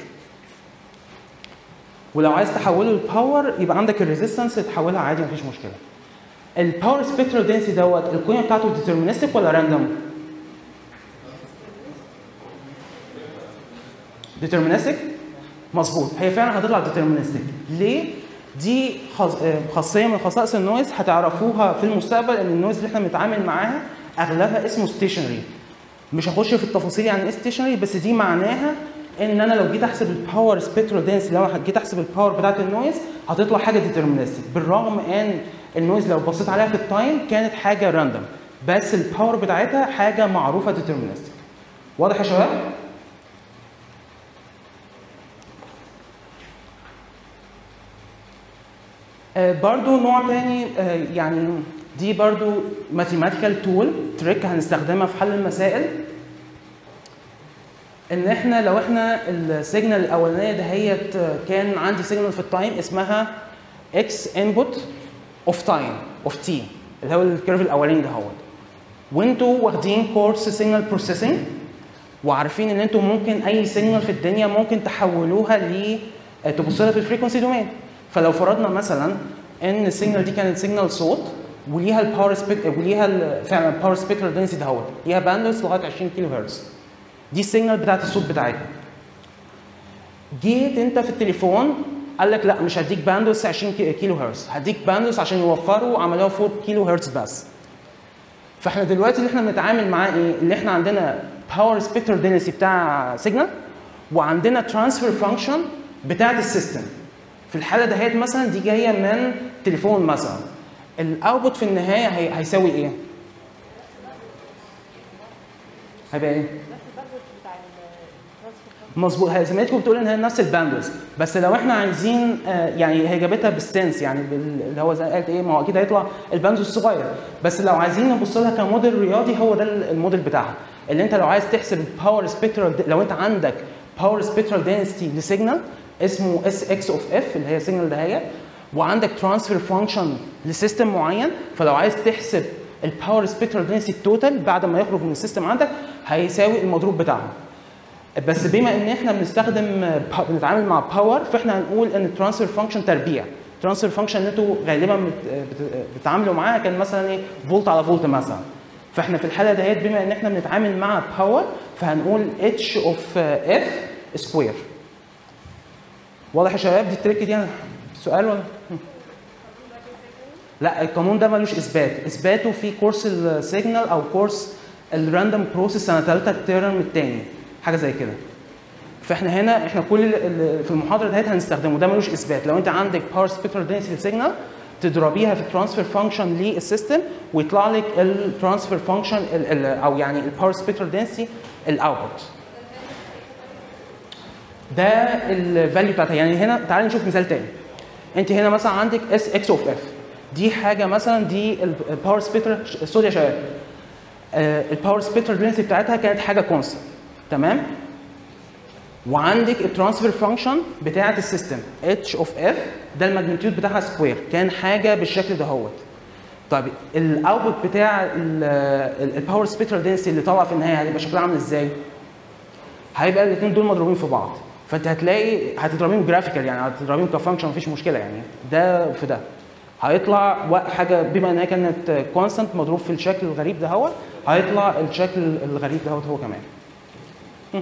ولو عايز تحوله لباور يبقى عندك الريزيستنس تحولها عادي مفيش مشكله الباور سبيكترال دنسي دوت القيمه بتاعته ديترمينستيك ولا راندوم ديترمينستيك مظبوط هي فعلا هتطلع ديترمينستيك ليه دي خاص- آه، خاصيه من خصائص النويز هتعرفوها في المستقبل ان النويز اللي احنا بنتعامل معاها اغلبها اسمه ستيشنري مش هخش في التفاصيل يعني ايه ستيشنري بس دي معناها ان انا لو جيت احسب الباور سبيكترال دنسي لو انا جيت احسب الباور بتاعت النويز هتطلع حاجه ديترمينستيك بالرغم ان النويز لو بصيت عليها في التايم كانت حاجه راندوم بس الباور بتاعتها حاجه معروفه ديترمينستيك واضح يا شباب؟ آه، برضو نوع تاني آه، يعني دي برضو ماثيماتيكال تول تريك هنستخدمها في حل المسائل ان احنا لو احنا السيجنال الاولانيه دهيت آه، كان عندي سيجنال في التايم اسمها اكس انبوت اوف تايم اوف تي اللي هو الكيرف الاولاني دهوت وانتوا واخدين كورس سيجنال بروسيسنج وعارفين ان انتوا ممكن اي سيجنال في الدنيا ممكن تحولوها ل آه، تبص لها في الفريكونسي دومين فلو فرضنا مثلا ان السيجنال دي كانت سيجنال صوت وليها الباور سبيك وليها ال- فعلا الباور سبيكترال دنسي دهوت ليها باندوث لغايه 20 كيلو هرتز دي السيجنال بتاعت الصوت بتاعتنا جيت انت في التليفون قال لك لا مش هديك باندوث 20 كي- كيلو هرتز هديك باندوث عشان يوفروا عملوها 4 كيلو هرتز بس فاحنا دلوقتي اللي احنا بنتعامل معاه ايه؟ اللي احنا عندنا باور سبيكترال دنسي بتاع سيجنال وعندنا ترانسفير فانكشن بتاعت السيستم في الحاله دهيت مثلا دي جايه من تليفون مثلا الاوتبوت في النهايه هي... هيساوي ايه؟ هيبقى ايه؟ مظبوط هي زميلتكم بتقول ان هي نفس الباندوث بس لو احنا عايزين آه، يعني هي جابتها بالسنس يعني بال- اللي هو زي قالت ايه ما هو اكيد هيطلع الباندوث الصغير بس لو عايزين نبص لها كموديل رياضي هو ده الموديل بتاعها اللي انت لو عايز تحسب الباور سبيكترال لو انت عندك باور سبيكترال دنسيتي لسيجنال اسمه اس اكس اوف اف اللي هي سيجنال دهيت وعندك ترانسفير فانكشن لسيستم معين فلو عايز تحسب الباور سبيكترال دنسيتي التوتال بعد ما يخرج من السيستم عندك هيساوي المضروب بتاعهم بس بما ان احنا بنستخدم بنتعامل مع باور فاحنا هنقول ان الترانسفير فانكشن تربيع الترانسفير فانكشن اللي انتوا غالبا بت- بت- بتتعاملوا معاها كان مثلا ايه فولت على فولت مثلا فاحنا في الحاله ديت بما ان احنا بنتعامل مع باور فهنقول اتش اوف اف سكوير واضح يا شباب دي التريك دي أنا- سؤال ولا لا القانون ده ملوش اثبات اثباته في كورس السيجنال او كورس الراندوم بروسيس سنه ثالثه الترم الثاني حاجه زي كده فاحنا هنا احنا كل ال- ال- في المحاضره ديت هنستخدمه ده ملوش اثبات لو انت عندك باور سبيكترال دنسيتي سيجنال تضربيها في الترانسفير فانكشن للسيستم ويطلع لك الترانسفير فانكشن او يعني الباور سبيكترال دنسيتي الاوتبوت ده الفاليو بتاعتها يعني هنا تعالي نشوف مثال تاني انت هنا مثلا عندك اس اكس اوف اف دي حاجه مثلا دي الباور سبيكتر سوري يا شباب الباور سبيكتر دنسيتي بتاعتها كانت حاجه كونستنت تمام وعندك الترانسفير فانكشن بتاعه السيستم اتش اوف اف ده الماجنتيود بتاعها سكوير كان حاجه بالشكل دهوت طيب الاوتبوت بتاع الباور سبيكتر دنسيتي اللي طالع في النهايه هيبقى شكلها عامل ازاي؟ هيبقى الاثنين دول مضروبين في بعض فانت هتلاقي هتضربيهم جرافيكال يعني هتضربيهم كفانكشن مفيش مشكله يعني ده في ده هيطلع و- حاجه بما انها كانت كونستنت مضروب في الشكل الغريب ده هو هيطلع الشكل الغريب ده هو كمان هم.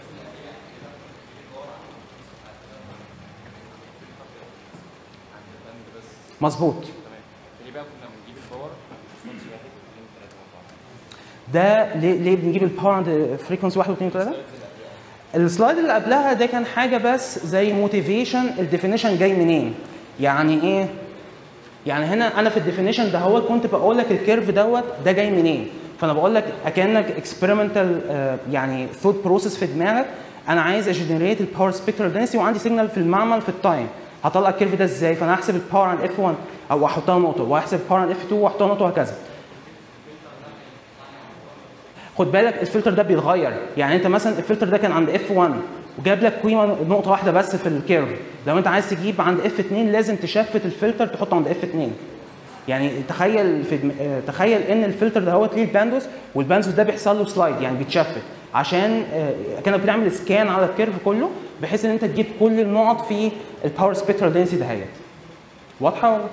مظبوط ليه بقى كنا بنجيب الباور فريكونسي واحد اثنين ثلاثة أربعة ده ليه ليه بنجيب الباور عند فريكونسي 1 و2 و3 السلايد اللي قبلها ده كان حاجه بس زي موتيفيشن الديفينيشن جاي منين يعني ايه يعني هنا انا في الديفينيشن ده هو كنت بقول لك الكيرف دوت ده جاي منين فانا بقول لك اكنك اكسبيرمنتال يعني ثوت بروسيس في دماغك انا عايز اجنريت الباور سبيكترال دنسيتي وعندي سيجنال في المعمل في التايم هطلع الكيرف ده ازاي فانا هحسب الباور عند اف 1 او احطها نقطه وهحسب الباور عند اف 2 واحطها نقطه وهكذا خد بالك الفلتر ده بيتغير يعني انت مثلا الفلتر ده كان عند اف 1 وجاب لك قيمه نقطه واحده بس في الكيرف لو انت عايز تجيب عند اف 2 لازم تشفت الفلتر تحطه عند اف 2 يعني تخيل في دم... آه، تخيل ان الفلتر ده هو ليه الباندوس والباندوس ده بيحصل له سلايد يعني بيتشفت عشان آه، كانك بتعمل سكان على الكيرف كله بحيث ان انت تجيب كل النقط في الباور سبيكترال دنسيتي دهيت واضحه ولا؟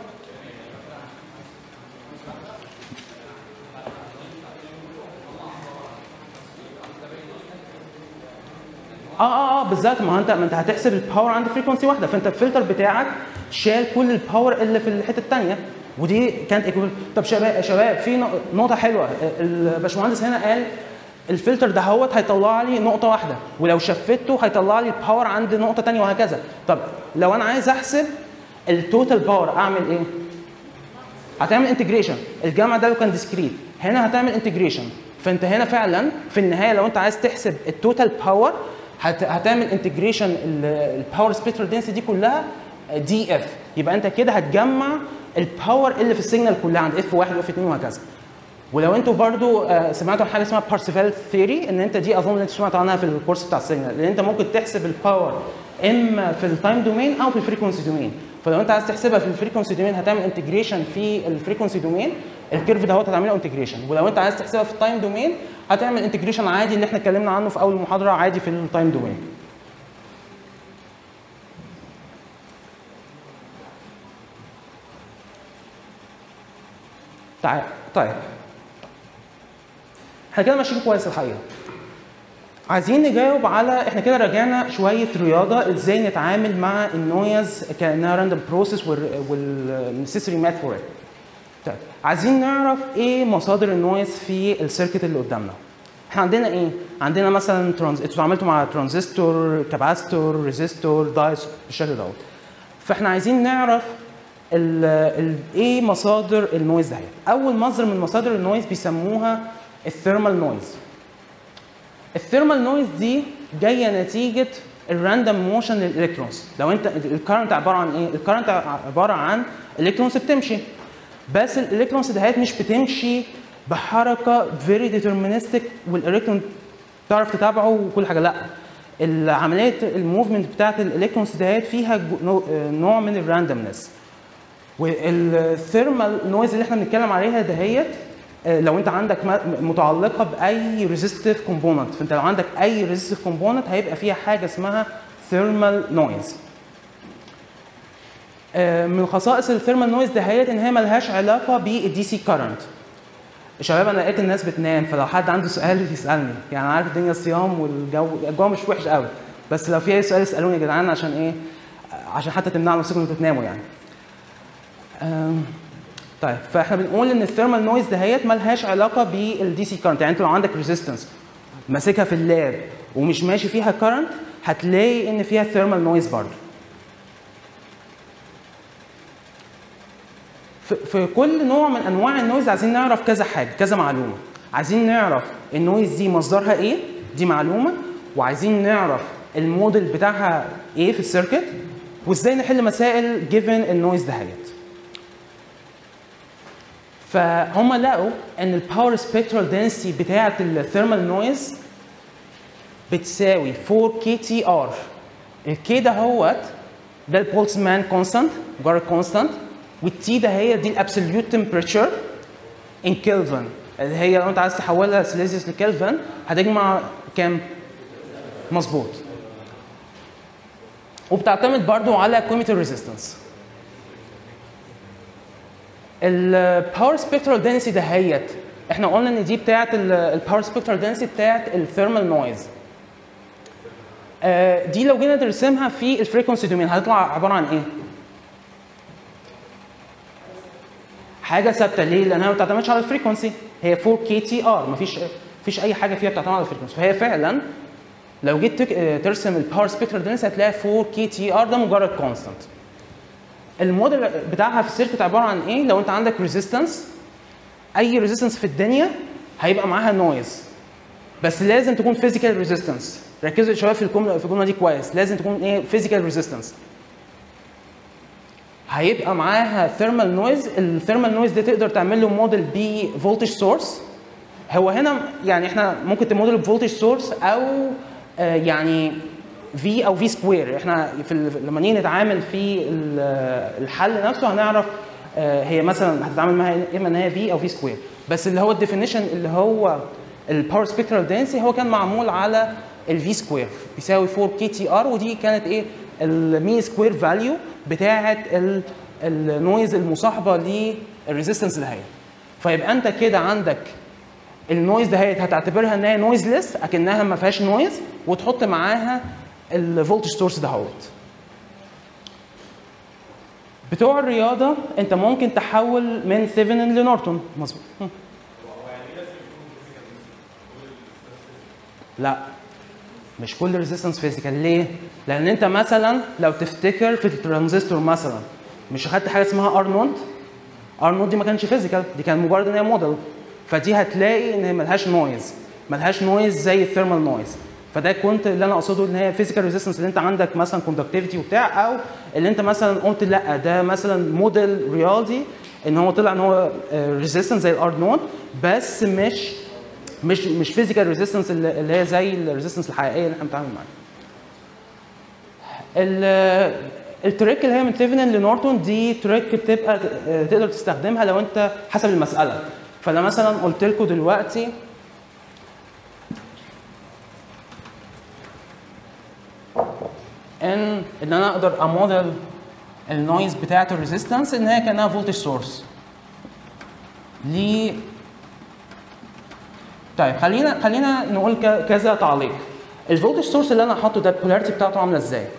اه اه اه بالظبط ما هو انت ما انت هتحسب الباور عند فريكونسي واحده فانت الفلتر بتاعك شال كل الباور اللي في الحته الثانيه ودي كانت equivalent. طب شباب شباب في نق- نقطه حلوه الباشمهندس هنا قال الفلتر ده هوت هيطلع لي نقطه واحده ولو شفته هيطلع لي الباور عند نقطه ثانيه وهكذا طب لو انا عايز احسب التوتال باور اعمل ايه هتعمل انتجريشن الجمع ده لو كان ديسكريت هنا هتعمل انتجريشن فانت هنا فعلا في النهايه لو انت عايز تحسب التوتال باور هت... هتعمل انتجريشن الباور سبيكترال دنسيتي دي كلها دي اف يبقى انت كده هتجمع الباور اللي في السيجنال كلها عند اف 1 واف 2 وهكذا ولو انتوا برضو آه، سمعتوا عن حاجه اسمها بارسيفال ثيوري ان انت دي اظن انتوا سمعتوا عنها في الكورس بتاع السيجنال لان انت ممكن تحسب الباور اما في التايم دومين او في الفريكونسي دومين فلو انت عايز تحسبها في الفريكونسي دومين هتعمل انتجريشن في الفريكونسي دومين الكيرف ده هتعمله انتجريشن ولو انت عايز تحسبها في التايم دومين هتعمل انتجريشن عادي اللي احنا اتكلمنا عنه في اول المحاضره عادي في التايم دومين تعال طيب احنا كده ماشيين كويس الحقيقه عايزين نجاوب على احنا كده راجعنا شويه رياضه ازاي نتعامل مع النويز كانها راندوم بروسيس والنسيسري ماث فور طيب عايزين نعرف ايه مصادر النويز في السيركت اللي قدامنا احنا عندنا ايه عندنا مثلا ترانز انتوا اتعاملتوا مع ترانزستور كاباستور ريزيستور دايس بالشكل دوت فاحنا عايزين نعرف ال ال ايه مصادر النويز دهيت اول مصدر من مصادر النويز بيسموها الثيرمال نويز الثيرمال نويز دي جايه نتيجه الراندوم موشن للالكترونز لو انت الكرنت عباره عن ايه الكرنت عباره عن الكترونز بتمشي بس الالكترونز دهيت مش بتمشي بحركه فيري ديترمينستيك والالكترون تعرف تتابعه وكل حاجه لا العمليه الموفمنت بتاعت الالكترونز دهيت فيها جو- نوع- نوع من الراندومنس والثيرمال نويز اللي احنا بنتكلم عليها دهيت آه، لو انت عندك م- متعلقه باي ريزيستيف كومبوننت فانت لو عندك اي ريزيستيف كومبوننت هيبقى فيها حاجه اسمها ثيرمال نويز من خصائص الثيرمال نويز دهيت ان هي ملهاش علاقه بالدي سي كارنت شباب انا لقيت الناس بتنام فلو حد عنده سؤال يسالني يعني انا عارف الدنيا صيام والجو الجو مش وحش قوي بس لو في اي سؤال اسالوني يا جدعان عشان ايه عشان حتى تمنعوا نفسكم انتوا تناموا يعني أم، طيب فاحنا بنقول ان الثيرمال نويز دهيت ملهاش علاقه بالدي سي كارنت يعني انت لو عندك ريزيستنس ماسكها في اللاب ومش ماشي فيها كارنت هتلاقي ان فيها ثيرمال نويز برضه في- في كل نوع من انواع النويز عايزين نعرف كذا حاجه كذا معلومه عايزين نعرف النويز دي مصدرها ايه دي معلومه وعايزين نعرف الموديل بتاعها ايه في السيركت وازاي نحل مسائل جيفن النويز دهيت فهم لقوا ان الباور سبيكترال دنسيتي بتاعه الثيرمال نويز بتساوي 4 كي تي ار الكي ده هوت ده البولتزمان كونستانت مجرد كونستانت والتي ده هي دي الابسوليوت تمبريتشر ان كلفن اللي هي لو انت عايز تحولها سيليزيوس لكلفن هتجمع كام؟ مظبوط وبتعتمد برضو على قيمه الريزيستنس الباور سبيكترال دنسيتي دهيت احنا قلنا ان دي بتاعه الباور سبيكترال دنسيتي بتاعه الثيرمال نويز دي لو جينا نرسمها في الفريكونسي دومين هتطلع عباره عن ايه؟ حاجه ثابته ليه؟ لانها ما بتعتمدش على الفريكونسي هي 4 كي تي ار مفيش مفيش اي حاجه فيها بتعتمد على الفريكونسي فهي فعلا لو جيت تك- آه، ترسم الباور سبيكترال دنسيتي هتلاقي 4 كي تي ار ده مجرد كونستانت الموديل بتاعها في السيركت عباره عن ايه؟ لو انت عندك ريزيستنس اي ريزيستنس في الدنيا هيبقى معاها نويز بس لازم تكون فيزيكال ريزيستنس ركزوا يا شباب في الجمله في الجمله دي كويس لازم تكون ايه فيزيكال ريزيستنس هيبقى معاها ثيرمال نويز الثيرمال نويز دي تقدر تعمل له موديل بفولتج سورس هو هنا يعني احنا ممكن تموديل بفولتج سورس او آه، يعني في او في سكوير احنا في ال- لما نيجي نتعامل في ال- الحل نفسه هنعرف آه، هي مثلا هتتعامل معاها اما ان هي في او في سكوير بس اللي هو الديفينيشن اللي هو الباور سبيكترال دنسي هو كان معمول على الفي سكوير بيساوي 4 كي تي ار ودي كانت ايه المين سكوير فاليو بتاعه ال- النويز المصاحبه للريزيستنس اللي هي فيبقى انت كده عندك النويز دهيت هتعتبرها ان هي نويزلس اكنها ما فيهاش نويز وتحط معاها الفولتج سورس دهوت بتوع الرياضه انت ممكن تحول من ثيفنن لنورتون مظبوط هم. لا مش كل ريزيستنس فيزيكال ليه؟ لان انت مثلا لو تفتكر في الترانزستور مثلا مش اخدت حاجه اسمها ار نوت ار نوت دي ما كانش فيزيكال دي كان مجرد ان هي موديل فدي هتلاقي ان هي ملهاش نويز ملهاش نويز زي الثيرمال نويز فده كنت اللي انا اقصده ان هي فيزيكال ريزيستنس اللي انت عندك مثلا كوندكتيفيتي وبتاع او اللي انت مثلا قلت لا ده مثلا موديل رياضي ان هو طلع ان هو ريزيستنس زي الار نوت بس مش مش مش فيزيكال ريزيستنس اللي هي زي الريزيستنس الحقيقيه اللي احنا بنتعامل معاها. ال- التريك اللي هي من تيفنن لنورتون دي تريك بتبقى آه، تقدر تستخدمها لو انت حسب المساله فانا مثلا قلت لكم دلوقتي ان ان انا اقدر اموديل النويز بتاعت الريزيستنس ان هي كانها فولتج سورس ليه طيب خلينا خلينا نقول ك- كذا تعليق الفولتج سورس اللي انا حاطه ده البولاريتي بتاعته عامله ازاي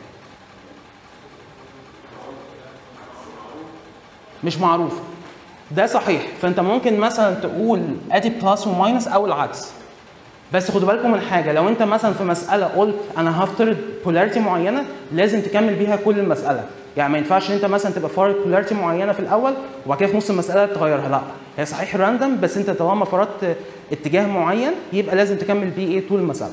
مش معروف ده صحيح فانت ممكن مثلا تقول ادي بلس وماينس او العكس بس خدوا بالكم من حاجه لو انت مثلا في مساله قلت انا هفترض بولاريتي معينه لازم تكمل بيها كل المساله يعني ما ينفعش ان انت مثلا تبقى فارض بولاريتي معينه في الاول وبعد كده في نص المساله تغيرها لا هي صحيح راندم بس انت طالما فرضت اتجاه معين يبقى لازم تكمل بيه ايه طول المساله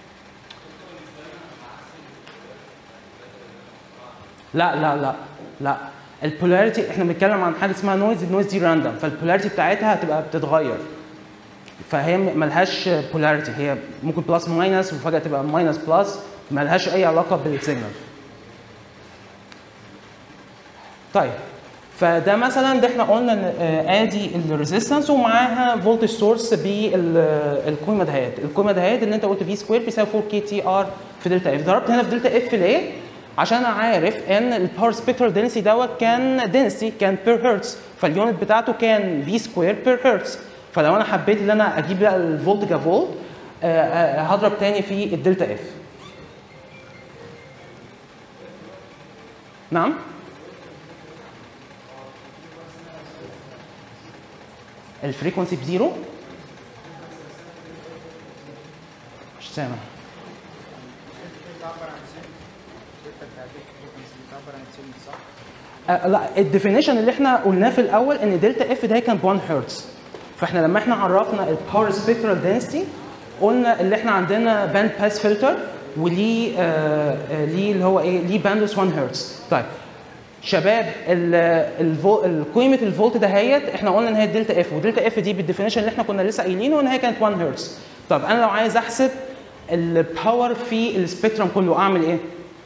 لا لا لا لا البولاريتي احنا بنتكلم عن حاجه اسمها نويز النويز دي راندم فالبولاريتي بتاعتها هتبقى بتتغير فهي م- ملهاش بولاريتي هي ممكن بلس ماينس وفجاه تبقى ماينس بلس ملهاش اي علاقه بالسيجنال طيب فده مثلا ده احنا قلنا ان آه، ادي الريزيستنس ومعاها فولتج سورس بالقيمه دهيت القيمه دهيت اللي انت قلت في سكوير بيساوي 4 كي تي ار في دلتا اف ضربت هنا في دلتا اف ليه؟ عشان عارف ان الباور سبيكترال دنسي دوت كان دنسي كان بير هرتز فاليونت بتاعته كان في سكوير بير هرتز فلو انا حبيت ان انا اجيب بقى الفولت كفولت آه، آه، هضرب تاني في الدلتا اف نعم الفريكونسي بزيرو مش سامع بتعبر عن سن الدلتا بتاعت الفريكونسي بتعبر عن سن صح؟ آه، لا الديفينيشن اللي احنا قلناه في الاول ان دلتا اف ده كان ب 1 هرتز فاحنا لما احنا عرفنا الباور سبيكترال دنسيتي قلنا اللي احنا عندنا باند باس فلتر وليه آه آه ليه اللي هو ايه ليه باندوس 1 هرتز طيب شباب ال- الفو- ال- قيمه الفولت دهيت احنا قلنا ان هي دلتا اف ودلتا اف دي بالديفينيشن اللي احنا كنا لسه قايلينه ان هي كانت 1 هرتز طب انا لو عايز احسب الباور في السبيكترم كله اعمل ايه؟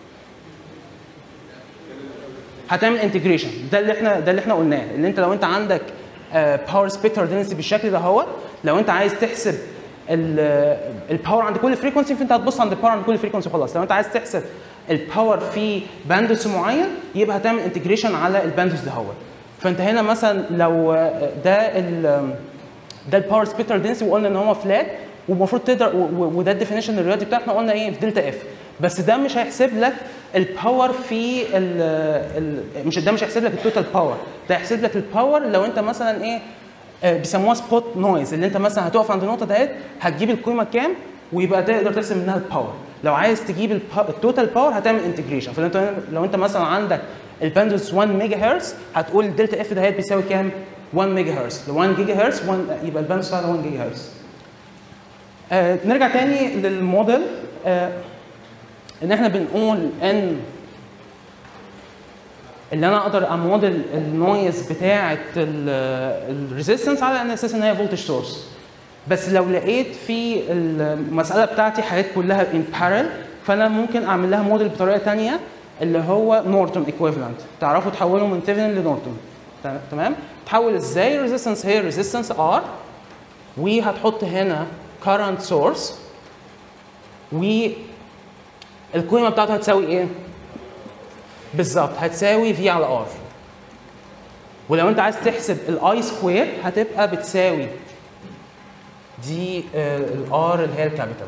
هتعمل انتجريشن ده اللي احنا ده اللي احنا قلناه ان انت لو انت عندك باور سبيكترال دنسي بالشكل ده هو لو انت عايز تحسب الباور عند كل فريكونسي فانت هتبص عند الباور عند كل فريكونسي خلاص لو انت عايز تحسب الباور في باندوس معين يبقى هتعمل انتجريشن على الباندوس ده هو فانت هنا مثلا لو آه، ده ال ده الباور سبيكترال دنسي وقلنا ان هو فلات والمفروض تقدر و- و- وده الديفينيشن الرياضي بتاعنا قلنا ايه في دلتا اف بس ده مش هيحسب لك الباور في ال ال مش ده مش هيحسب لك التوتال باور ده هيحسب لك الباور لو انت مثلا ايه آه، بيسموها سبوت نويز اللي انت مثلا هتقف عند النقطه ديت هتجيب القيمه كام ويبقى تقدر ترسم منها الباور لو عايز تجيب الب- التوتال باور هتعمل انتجريشن فانت لو انت مثلا عندك الباندوس 1 ميجا هرتز هتقول الدلتا اف دهيت بيساوي كام 1 ميجا هرتز لو 1 جيجا هرتز 1 يبقى الباندوس بتاعنا 1 جيجا هرتز آه نرجع تاني للموديل آه ان احنا بنقول ان اللي انا اقدر اموديل النويز بتاعه الريزيستنس على ان اساس ان هي فولتج سورس بس لو لقيت في المساله بتاعتي حاجات كلها ان بارل فانا ممكن اعمل لها موديل بطريقه تانية اللي هو نورتون ايكويفالنت تعرفوا تحولوا من تيفن لنورتون تمام تحول ازاي الريزيستنس هي ريزيستنس ار وهتحط هنا current source والقيمه بتاعته هتساوي ايه؟ بالظبط هتساوي في على ار ولو انت عايز تحسب الاي سكوير هتبقى بتساوي دي الار اللي هي الكابيتال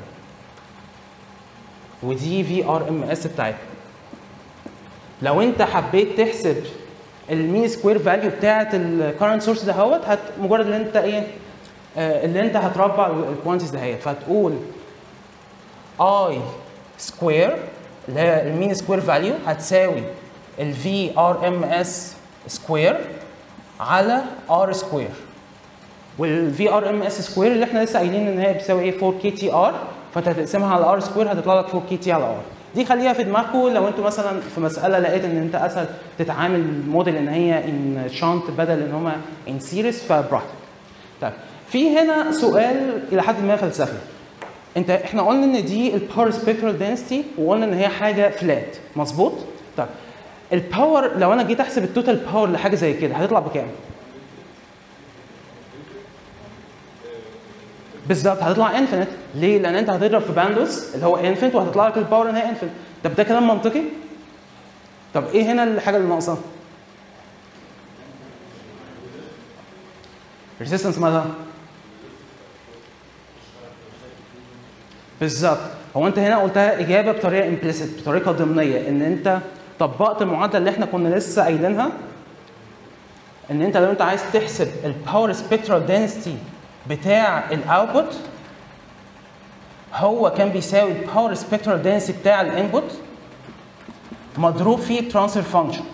ودي في ار ام اس بتاعتها لو انت حبيت تحسب المين سكوير فاليو بتاعت الكرنت سورس دهوت هت مجرد ان انت ايه آه، اللي انت هتربع الكوانتيز دهيت فهتقول اي سكوير اللي هي المين سكوير فاليو هتساوي الفي ار ام اس سكوير على ار سكوير والفي ار ام اس سكوير اللي احنا لسه قايلين ان هي بتساوي ايه 4 كي تي ار فانت هتقسمها على ار سكوير هتطلع لك 4 كي تي على ار دي خليها في دماغكم لو انتوا مثلا في مساله لقيت ان انت اسهل تتعامل موديل ان هي ان شانت بدل ان هما ان سيريس فبراحتك طيب في هنا سؤال الى حد ما فلسفي انت احنا قلنا ان دي الباور سبيكترال دنسيتي وقلنا ان هي حاجه فلات مظبوط طيب الباور لو انا جيت احسب التوتال باور لحاجه زي كده هتطلع بكام بالظبط هتطلع انفينيت ليه لان انت هتضرب في باندوس اللي هو انفينيت وهتطلع لك الباور ان هي انفينيت طب ده كلام منطقي طب ايه هنا الحاجه اللي ناقصه ريزيستنس مالها بالظبط هو انت هنا قلتها اجابه بطريقه امبليسيت بطريقه ضمنيه ان انت طبقت المعادله اللي احنا كنا لسه قايلينها ان انت لو انت عايز تحسب الباور سبيكترال دنسيتي بتاع الاوتبوت هو كان بيساوي الباور سبيكترال دنسيتي بتاع الانبوت مضروب في الترانسفير فانكشن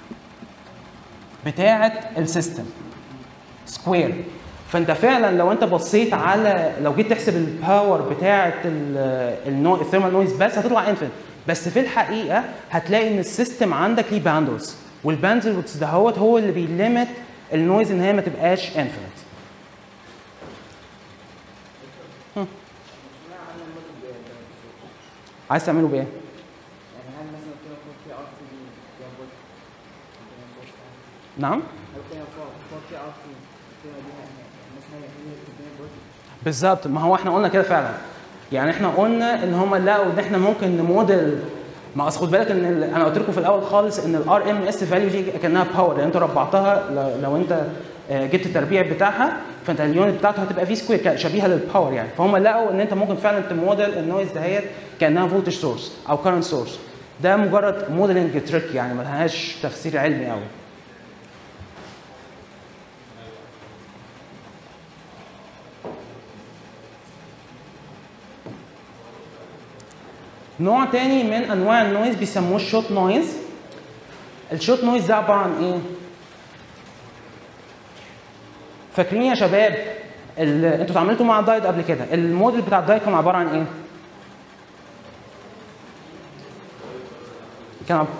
بتاعه السيستم سكوير فانت فعلا لو انت بصيت على لو جيت تحسب الباور بتاعه الثيرمال نويز بس هتطلع انفينيت بس في الحقيقه هتلاقي ان السيستم عندك ليه باندوز والباندوز دهوت هو اللي بيليمت النويز ان هي ما تبقاش انفينيت عايز تعمله بايه؟ يعني هل مثلا كده يكون في ار تي دي نعم القيمة فوق فوق في ار 2 القيمة دي مثلا هي الدنيا فولتج بالظبط ما هو احنا قلنا كده فعلا يعني احنا قلنا ان هم لقوا ان احنا ممكن نموديل ما اصل خد بالك ان ال- انا قلت لكم في الاول خالص ان الار ام اس فاليو دي كانها باور يعني انت ربعتها ل- لو انت آه، جبت التربيع بتاعها فانت اليونت بتاعته هتبقى في سكوير ك- شبيهه للباور يعني فهم لقوا ان انت ممكن فعلا تموديل النويز دهيت كانها فولتج سورس او كارنت سورس ده مجرد موديلنج تريك يعني ملهاش تفسير علمي قوي نوع تاني من انواع النويز بيسموه الشوت نويز الشوت نويز ده عباره عن ايه فاكرين يا شباب ال- انتوا اتعاملتوا مع الدايت قبل كده الموديل بتاع الدايت كان عباره عن ايه كان عب...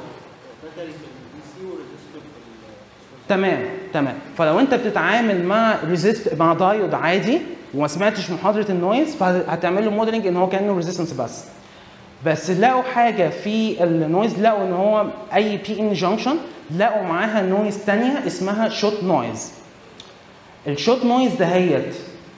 تمام تمام فلو انت بتتعامل مع ريزيست مع دايود عادي وما سمعتش محاضره النويز فهتعمل له موديلنج ان هو كانه ريزيستنس بس بس لقوا حاجه في النويز لقوا ان هو اي بي ان جانكشن لقوا معاها نويز تانية اسمها شوت نويز الشوت نويز دهيت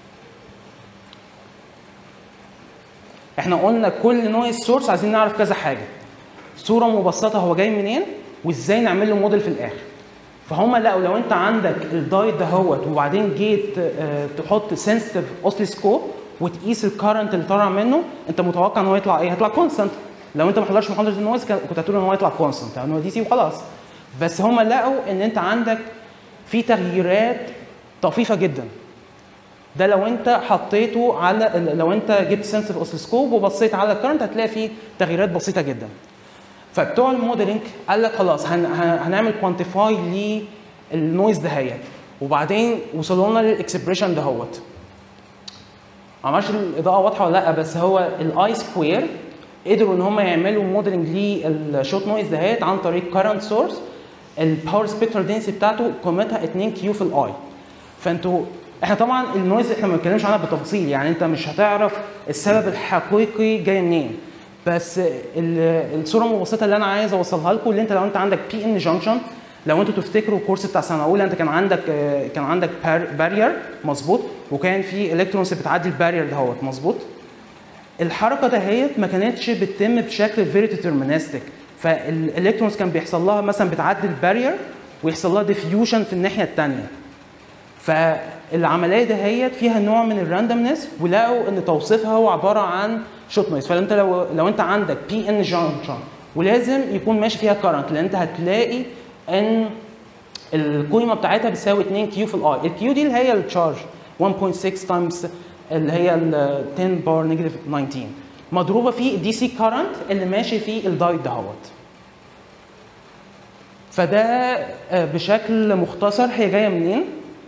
احنا قلنا كل نويز سورس عايزين نعرف كذا حاجه صوره مبسطه هو جاي منين وازاي نعمل له موديل في الاخر فهم لقوا لو انت عندك الدايت دهوت وبعدين جيت آه، تحط سنسيتيف اوسلوسكوب وتقيس الكرنت اللي طالع منه انت متوقع ان هو يطلع ايه؟ هيطلع كونستنت لو انت ما حضرتش محاضره النويز كان- كنت هتقول ان هو يطلع كونستنت يعني هو دي سي وخلاص بس هم لقوا ان انت عندك في تغييرات طفيفه جدا ده لو انت حطيته على لو انت جبت سنسيتيف اوسلوسكوب وبصيت على الكرنت هتلاقي فيه تغييرات بسيطه جدا فبتوع الموديلنج قال لك خلاص هن هن- هنعمل كوانتيفاي للنويز دهيت وبعدين وصلوا لنا للاكسبريشن دهوت معرفش الاضاءه واضحه ولا لا بس هو الاي سكوير قدروا ان هم يعملوا موديلنج للشوت نويز دهيت عن طريق كارنت سورس الباور سبيكترال دنسي بتاعته قيمتها 2 كيو في الاي فانتوا احنا طبعا النويز احنا ما بنتكلمش عنها بالتفصيل يعني انت مش هتعرف السبب الحقيقي جاي منين بس ال- الصوره المبسطه اللي انا عايز اوصلها لكم اللي انت لو انت عندك بي ان جانكشن لو انتوا تفتكروا الكورس بتاع سنه اولى انت كان عندك آه، كان عندك بارير مظبوط وكان في الكترونز بتعدي البارير دهوت مظبوط الحركه دهيت ما كانتش بتتم بشكل فيري ديترمينستيك فالالكترونز كان بيحصل لها مثلا بتعدي البارير ويحصل لها ديفيوجن في الناحيه الثانيه فالعمليه دهيت فيها نوع من الراندمنس ولقوا ان توصيفها هو عباره عن شوت نويز فانت لو لو انت عندك بي ان جانكشن ولازم يكون ماشي فيها كارنت لان انت هتلاقي ان القيمه بتاعتها بتساوي 2 كيو في الاي الكيو دي اللي هي التشارج 1.6 تايمز اللي هي ال 10 باور نيجاتيف 19 مضروبه في دي سي كارنت اللي ماشي فيه الدايت دهوت فده آه، بشكل مختصر هي جايه منين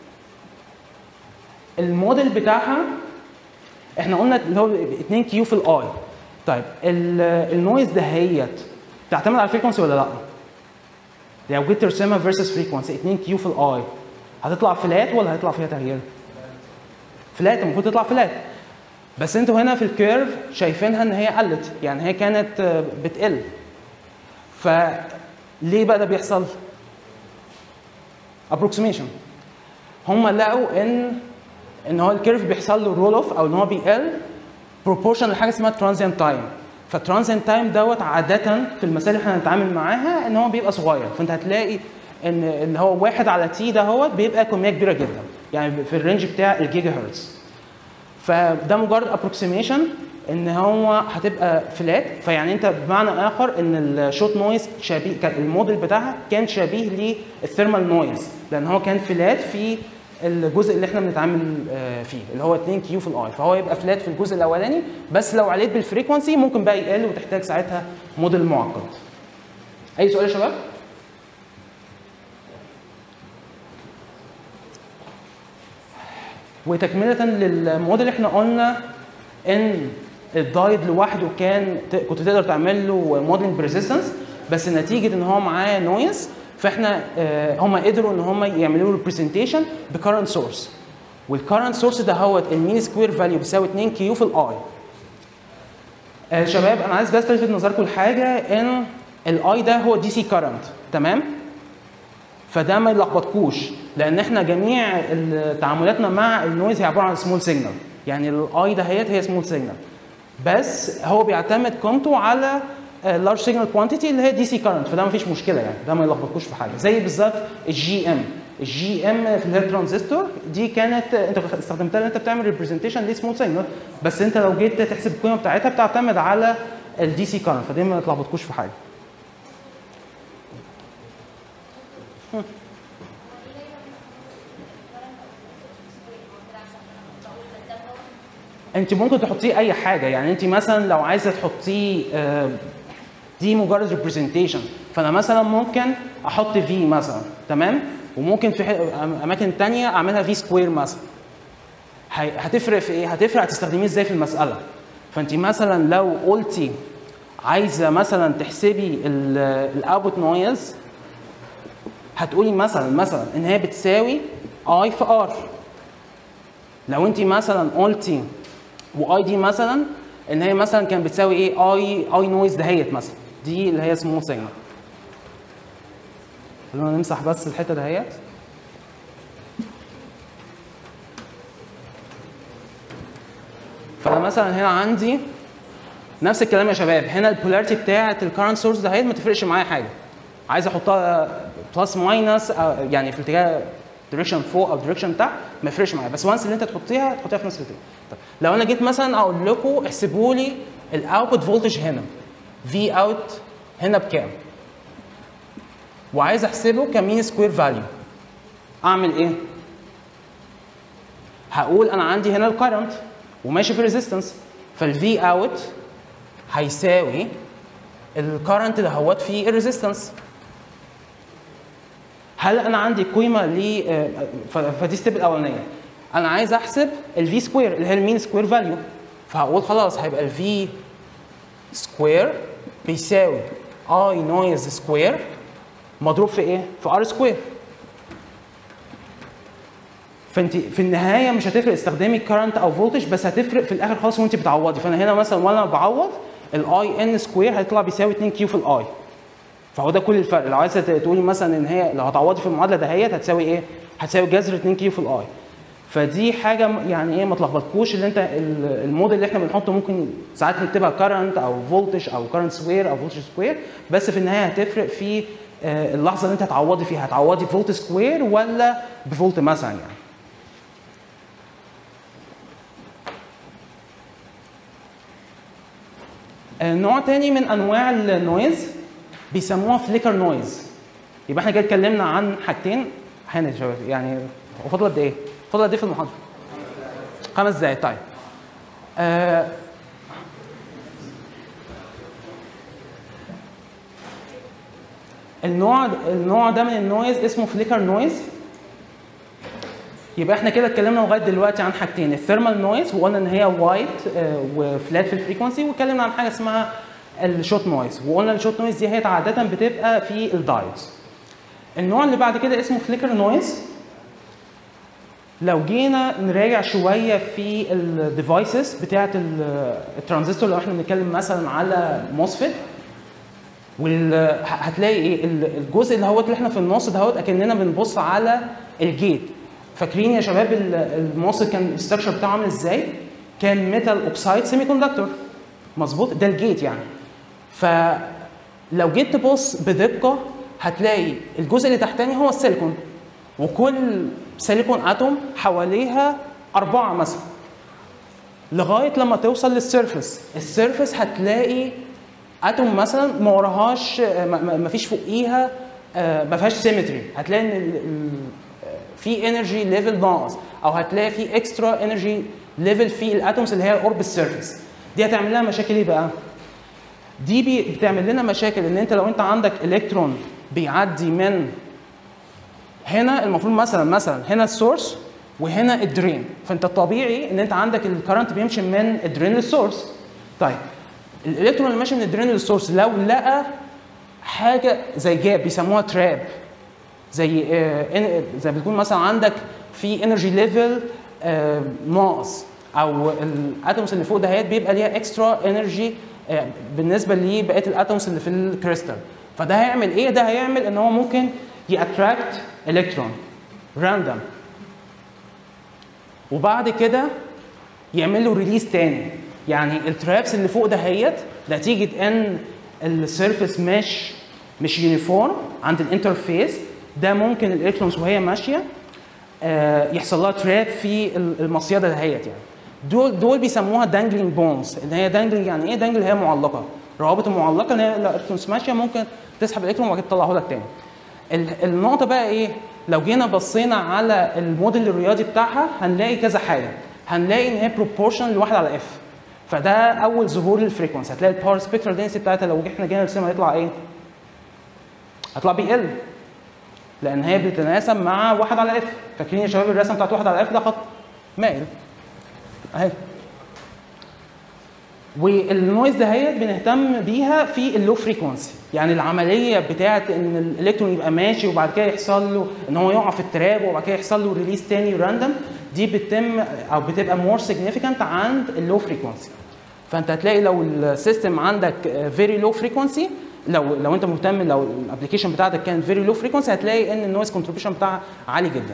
الموديل بتاعها احنا قلنا اللي هو 2 كيو في الاي طيب ال- النويز دهيت تعتمد على الفريكونسي ولا لا؟ لو جيت ترسمها فيرسس فريكونسي 2 كيو في الاي هتطلع فلات ولا هيطلع فيها تغيير؟ فلات المفروض تطلع فلات بس انتوا هنا في الكيرف شايفينها ان هي قلت يعني هي كانت آه، بتقل فليه بقى ده بيحصل؟ ابروكسيميشن هم لقوا ان ان هو الكيرف بيحصل له رول اوف او ان هو بيقل بروبورشن لحاجه اسمها ترانزيانت تايم فالترانزيانت تايم دوت عاده في المسائل اللي احنا هنتعامل معاها ان هو بيبقى صغير فانت هتلاقي ان اللي هو واحد على تي دهوت بيبقى كميه كبيره جدا يعني في الرينج بتاع الجيجا هرتز فده مجرد ابروكسيميشن ان هو هتبقى فلات فيعني انت بمعنى اخر ان الشوت نويز شبيه كان الموديل بتاعها كان شبيه للثيرمال نويز لان هو كان فلات في الجزء اللي احنا بنتعامل آه، فيه اللي هو 2 كيو في الاي فهو يبقى فلات في الجزء الاولاني بس لو عليت بالفريكونسي ممكن بقى يقل وتحتاج ساعتها موديل معقد اي سؤال يا شباب وتكمله للموديل احنا قلنا ان الدايد لوحده كان ت- كنت تقدر تعمل له موديلنج بريزيستنس بس نتيجه ان هو معاه نويز فاحنا آه، هم قدروا ان هم يعملوا له ريبريزنتيشن بكرنت سورس والكرنت سورس ده هو المين سكوير فاليو بيساوي 2 كيو في الاي آه شباب انا عايز بس الفت نظركم لحاجه ان الاي ده هو دي سي كرنت تمام فده ما يلخبطكوش لان احنا جميع ال- تعاملاتنا مع النويز هي عباره عن سمول سيجنال يعني الاي دهيت هي سمول سيجنال بس هو بيعتمد قيمته على لارج سيجنال كوانتيتي اللي هي دي سي كارنت فده ما فيش مشكله يعني ده ما يلخبطكوش في حاجه زي بالظبط الجي ام الجي ام في الهيد ترانزستور دي كانت انت استخدمتها ان انت بتعمل ريبريزنتيشن لسمول سيجنال بس انت لو جيت تحسب القيمه بتاعتها بتعتمد على الدي سي كارنت فدي ما تلخبطكوش في حاجه انت ممكن تحطيه اي حاجه يعني انت مثلا لو عايزه تحطيه آه، دي مجرد ريبريزنتيشن فانا مثلا ممكن احط في مثلا تمام وممكن في ح- أم- اماكن تانية اعملها في سكوير مثلا هي- هتفرق في ايه هتفرق هتستخدميه ازاي في المساله فانت مثلا لو قلتي عايزه مثلا تحسبي الاوتبوت نويز هتقولي مثلا مثلا ان هي بتساوي اي في ار لو انت مثلا قلتي واي دي مثلا ان هي مثلا كانت بتساوي ايه اي اي نويز دهيت مثلا دي اللي هي سمول سيجنال خلونا نمسح بس الحته دهيت فانا مثلا هنا عندي نفس الكلام يا شباب هنا البولاريتي بتاعه الكرنت سورس دهيت ما تفرقش معايا حاجه عايز احطها بلس ماينس يعني في اتجاه دايركشن فوق او دايركشن تحت ما يفرقش معايا بس وانس اللي انت تحطيها تحطيها في نفس الاتجاه طب لو انا جيت مثلا اقول لكم احسبوا لي الاوتبوت فولتج هنا في اوت هنا بكام وعايز احسبه كمين سكوير فاليو اعمل ايه هقول انا عندي هنا الكرنت وماشي في ريزيستنس فالفي اوت هيساوي الكرنت اللي هوت فيه الريزيستنس هل انا عندي قيمه ل آه، ف- فدي ستيب الاولانيه انا عايز احسب الفي سكوير اللي هي المين سكوير فاليو فهقول خلاص هيبقى الفي سكوير بيساوي اي نويز سكوير مضروب في ايه؟ في ار سكوير فانت في النهايه مش هتفرق استخدامي كارنت او فولتج بس هتفرق في الاخر خالص وانت بتعوضي فانا هنا مثلا وانا بعوض الاي ان سكوير هيطلع بيساوي 2 كيو في الاي فهو ده كل الفرق لو عايزه تقولي مثلا ان هي لو هتعوضي في المعادله دهيت هتساوي ايه؟ هتساوي جذر 2 كيو في الاي فدي حاجه م- يعني ايه ما تلخبطكوش اللي انت ال- الموديل اللي احنا بنحطه ممكن ساعات نكتبها كارنت او فولتج او كارنت سكوير او فولتج سكوير بس في النهايه هتفرق في آه، اللحظه اللي انت هتعوضي فيها هتعوضي بفولت سكوير ولا بفولت مثلا يعني آه، نوع تاني من انواع النويز بيسموها فليكر نويز يبقى احنا كده اتكلمنا عن حاجتين هنا يا شباب يعني هو فاضل قد ايه؟ فاضل قد ايه في المحاضره؟ خمس دقايق طيب آه النوع النوع ده من النويز اسمه فليكر نويز يبقى احنا كده اتكلمنا لغايه دلوقتي عن حاجتين الثيرمال نويز وقلنا ان هي وايت وفلات في الفريكونسي واتكلمنا عن حاجه اسمها الشوت نويز وقلنا الشوت نويز دي هي عاده بتبقى في الدايودز النوع اللي بعد كده اسمه فليكر نويز لو جينا نراجع شويه في الديفايسز بتاعه الترانزستور لو احنا بنتكلم مثلا على موسفيت وال هتلاقي ايه ال- الجزء اللي هو اللي احنا في النص دهوت اكننا بنبص على الجيت فاكرين يا شباب ال- الموصل كان الاستراكشر بتاعه عامل ازاي؟ كان ميتال اوكسايد سيمي كوندكتور مظبوط ده الجيت يعني فلو جيت تبص بدقه هتلاقي الجزء اللي تحتاني هو السيليكون وكل سيليكون اتوم حواليها اربعه مثلا لغايه لما توصل للسيرفس السيرفس هتلاقي اتوم مثلا ما وراهاش ما- ما ما فيش فوقيها آه، ما فيهاش سيمتري هتلاقي ان ال- ال- في انرجي ليفل ناقص او هتلاقي في اكسترا انرجي ليفل في الاتومز اللي هي قرب السيرفس دي هتعمل لها مشاكل ايه بقى؟ دي بي بتعمل لنا مشاكل ان انت لو انت عندك الكترون بيعدي من هنا المفروض مثلا مثلا هنا السورس وهنا الدرين فانت الطبيعي ان انت عندك الكرنت بيمشي من الدرين للسورس طيب الالكترون اللي ماشي من الدرين للسورس لو لقى حاجه زي جاب بيسموها تراب زي آه إن- زي بتكون مثلا عندك في انرجي ليفل ناقص او الاتومز اللي فوق دهيت بيبقى ليها اكسترا انرجي بالنسبه لبقيه الاتومز اللي في الكريستال فده هيعمل ايه ده هيعمل ان هو ممكن ياتراكت الكترون راندوم وبعد كده يعمل له ريليز تاني يعني الترابس اللي فوق دهيت نتيجه ان السيرفيس مش مش يونيفورم عند الانترفيس ده ممكن الالكترونز وهي ماشيه آه، يحصل لها تراب في ال- المصيده دهيت يعني دول دول بيسموها دانجلينج بونز ان هي دانجلينج يعني ايه دانجل هي معلقه روابط المعلقه ان هي الالكترونز ماشيه ممكن تسحب الالكترون وبعد كده تطلعه لك تاني ال- النقطه بقى ايه لو جينا بصينا على الموديل الرياضي بتاعها هنلاقي كذا حاجه هنلاقي ان هي بروبورشن لواحد على اف فده اول ظهور للفريكونسي هتلاقي الباور سبيكترال دنسيتي بتاعتها لو احنا جينا نرسمها هيطلع ايه؟ هيطلع بيقل لان هي بتتناسب مع واحد على اف فاكرين يا شباب الرسمه بتاعت واحد على اف ده خط مائل اهي والنويز دهيت بنهتم بيها في اللو فريكونسي يعني العمليه بتاعت ان الالكترون يبقى ماشي وبعد كده يحصل له ان هو يقع في التراب وبعد كده يحصل له ريليز تاني راندوم دي بتتم او بتبقى مور سيجنيفيكانت عند اللو فريكونسي فانت هتلاقي لو السيستم عندك فيري لو فريكونسي لو لو انت مهتم لو الابلكيشن بتاعتك كان فيري لو فريكونسي هتلاقي ان النويز كونتريبيوشن بتاعها عالي جدا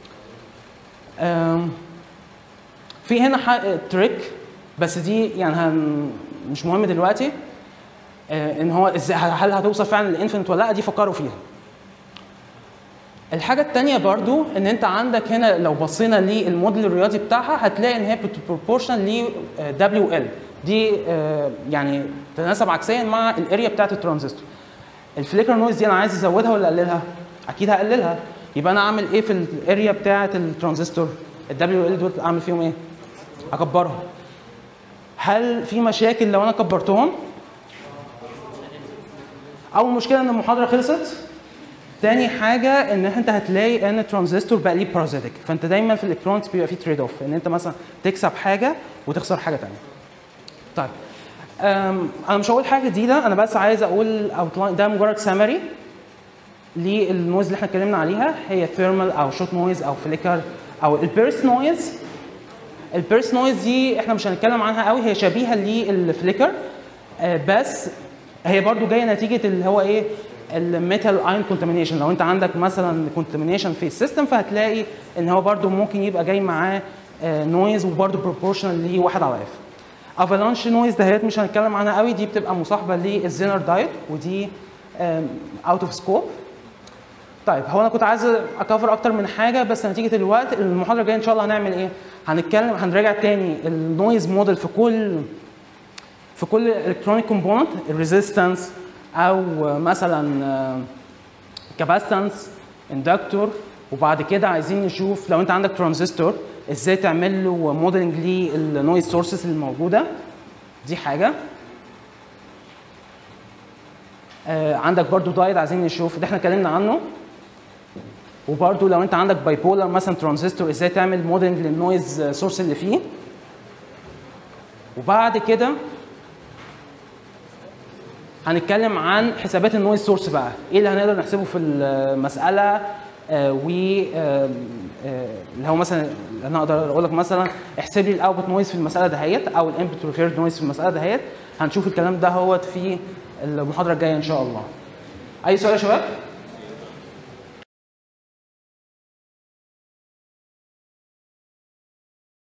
أم، في هنا تريك بس دي يعني هن مش مهم دلوقتي آه، ان هو ازاي هل هتوصل فعلا للانفينيت ولا لا دي فكروا فيها الحاجة التانية برضو ان انت عندك هنا لو بصينا للموديل الرياضي بتاعها هتلاقي ان هي بروبورشن ل دبليو ال دي آه، يعني تتناسب عكسيا مع الاريا بتاعت الترانزستور الفليكر نويز دي انا عايز ازودها ولا اقللها؟ اكيد هقللها يبقى انا اعمل ايه في الاريا بتاعت الترانزستور؟ الدبليو ال دول اعمل فيهم ايه؟ اكبرهم هل في مشاكل لو انا كبرتهم؟ اول مشكله ان المحاضره خلصت تاني حاجه ان انت هتلاقي ان الترانزستور بقى ليه بارازيتك فانت دايما في الالكترونكس بيبقى في تريد اوف ان انت مثلا تكسب حاجه وتخسر حاجه تانية طيب أم، انا مش هقول حاجه جديده انا بس عايز اقول outline ده مجرد سامري للنويز اللي احنا اتكلمنا عليها هي ثيرمال او شوت نويز او فليكر او البيرست نويز البيرست نويز دي احنا مش هنتكلم عنها قوي هي شبيهه للفليكر آه، بس هي برضو جايه نتيجه اللي هو ايه الميتال ايون كونتامينيشن لو انت عندك مثلا كونتامينيشن في السيستم فهتلاقي ان هو برضو ممكن يبقى جاي معاه نويز وبرضو بروبورشنال ليه واحد على اف افالانش نويز دهيت مش هنتكلم عنها قوي دي بتبقى مصاحبه للزينر دايت ودي اوت اوف سكوب طيب هو انا كنت عايز اكفر اكتر من حاجه بس نتيجه الوقت المحاضره الجايه ان شاء الله هنعمل ايه؟ هنتكلم هنراجع تاني النويز موديل في كل في كل الكترونيك كومبوننت الريزيستنس او مثلا كاباستنس اندكتور وبعد كده عايزين نشوف لو انت عندك ترانزستور ازاي تعمل له موديلنج للنويز سورسز الموجوده دي حاجه آه، عندك برضو دايد عايزين نشوف ده احنا اتكلمنا عنه وبرضو لو انت عندك باي بولر مثلا ترانزستور ازاي تعمل موديلنج للنويز سورس اللي فيه وبعد كده هنتكلم عن حسابات النويز سورس بقى ايه اللي هنقدر نحسبه في المساله آه و آه، آه، اللي هو مثلا انا اقدر اقول لك مثلا احسب لي الاوتبوت نويز في المساله دهيت او الانبوت ريفيرد نويز في المساله دهيت هنشوف الكلام ده هوت في المحاضره الجايه ان شاء الله اي سؤال يا شباب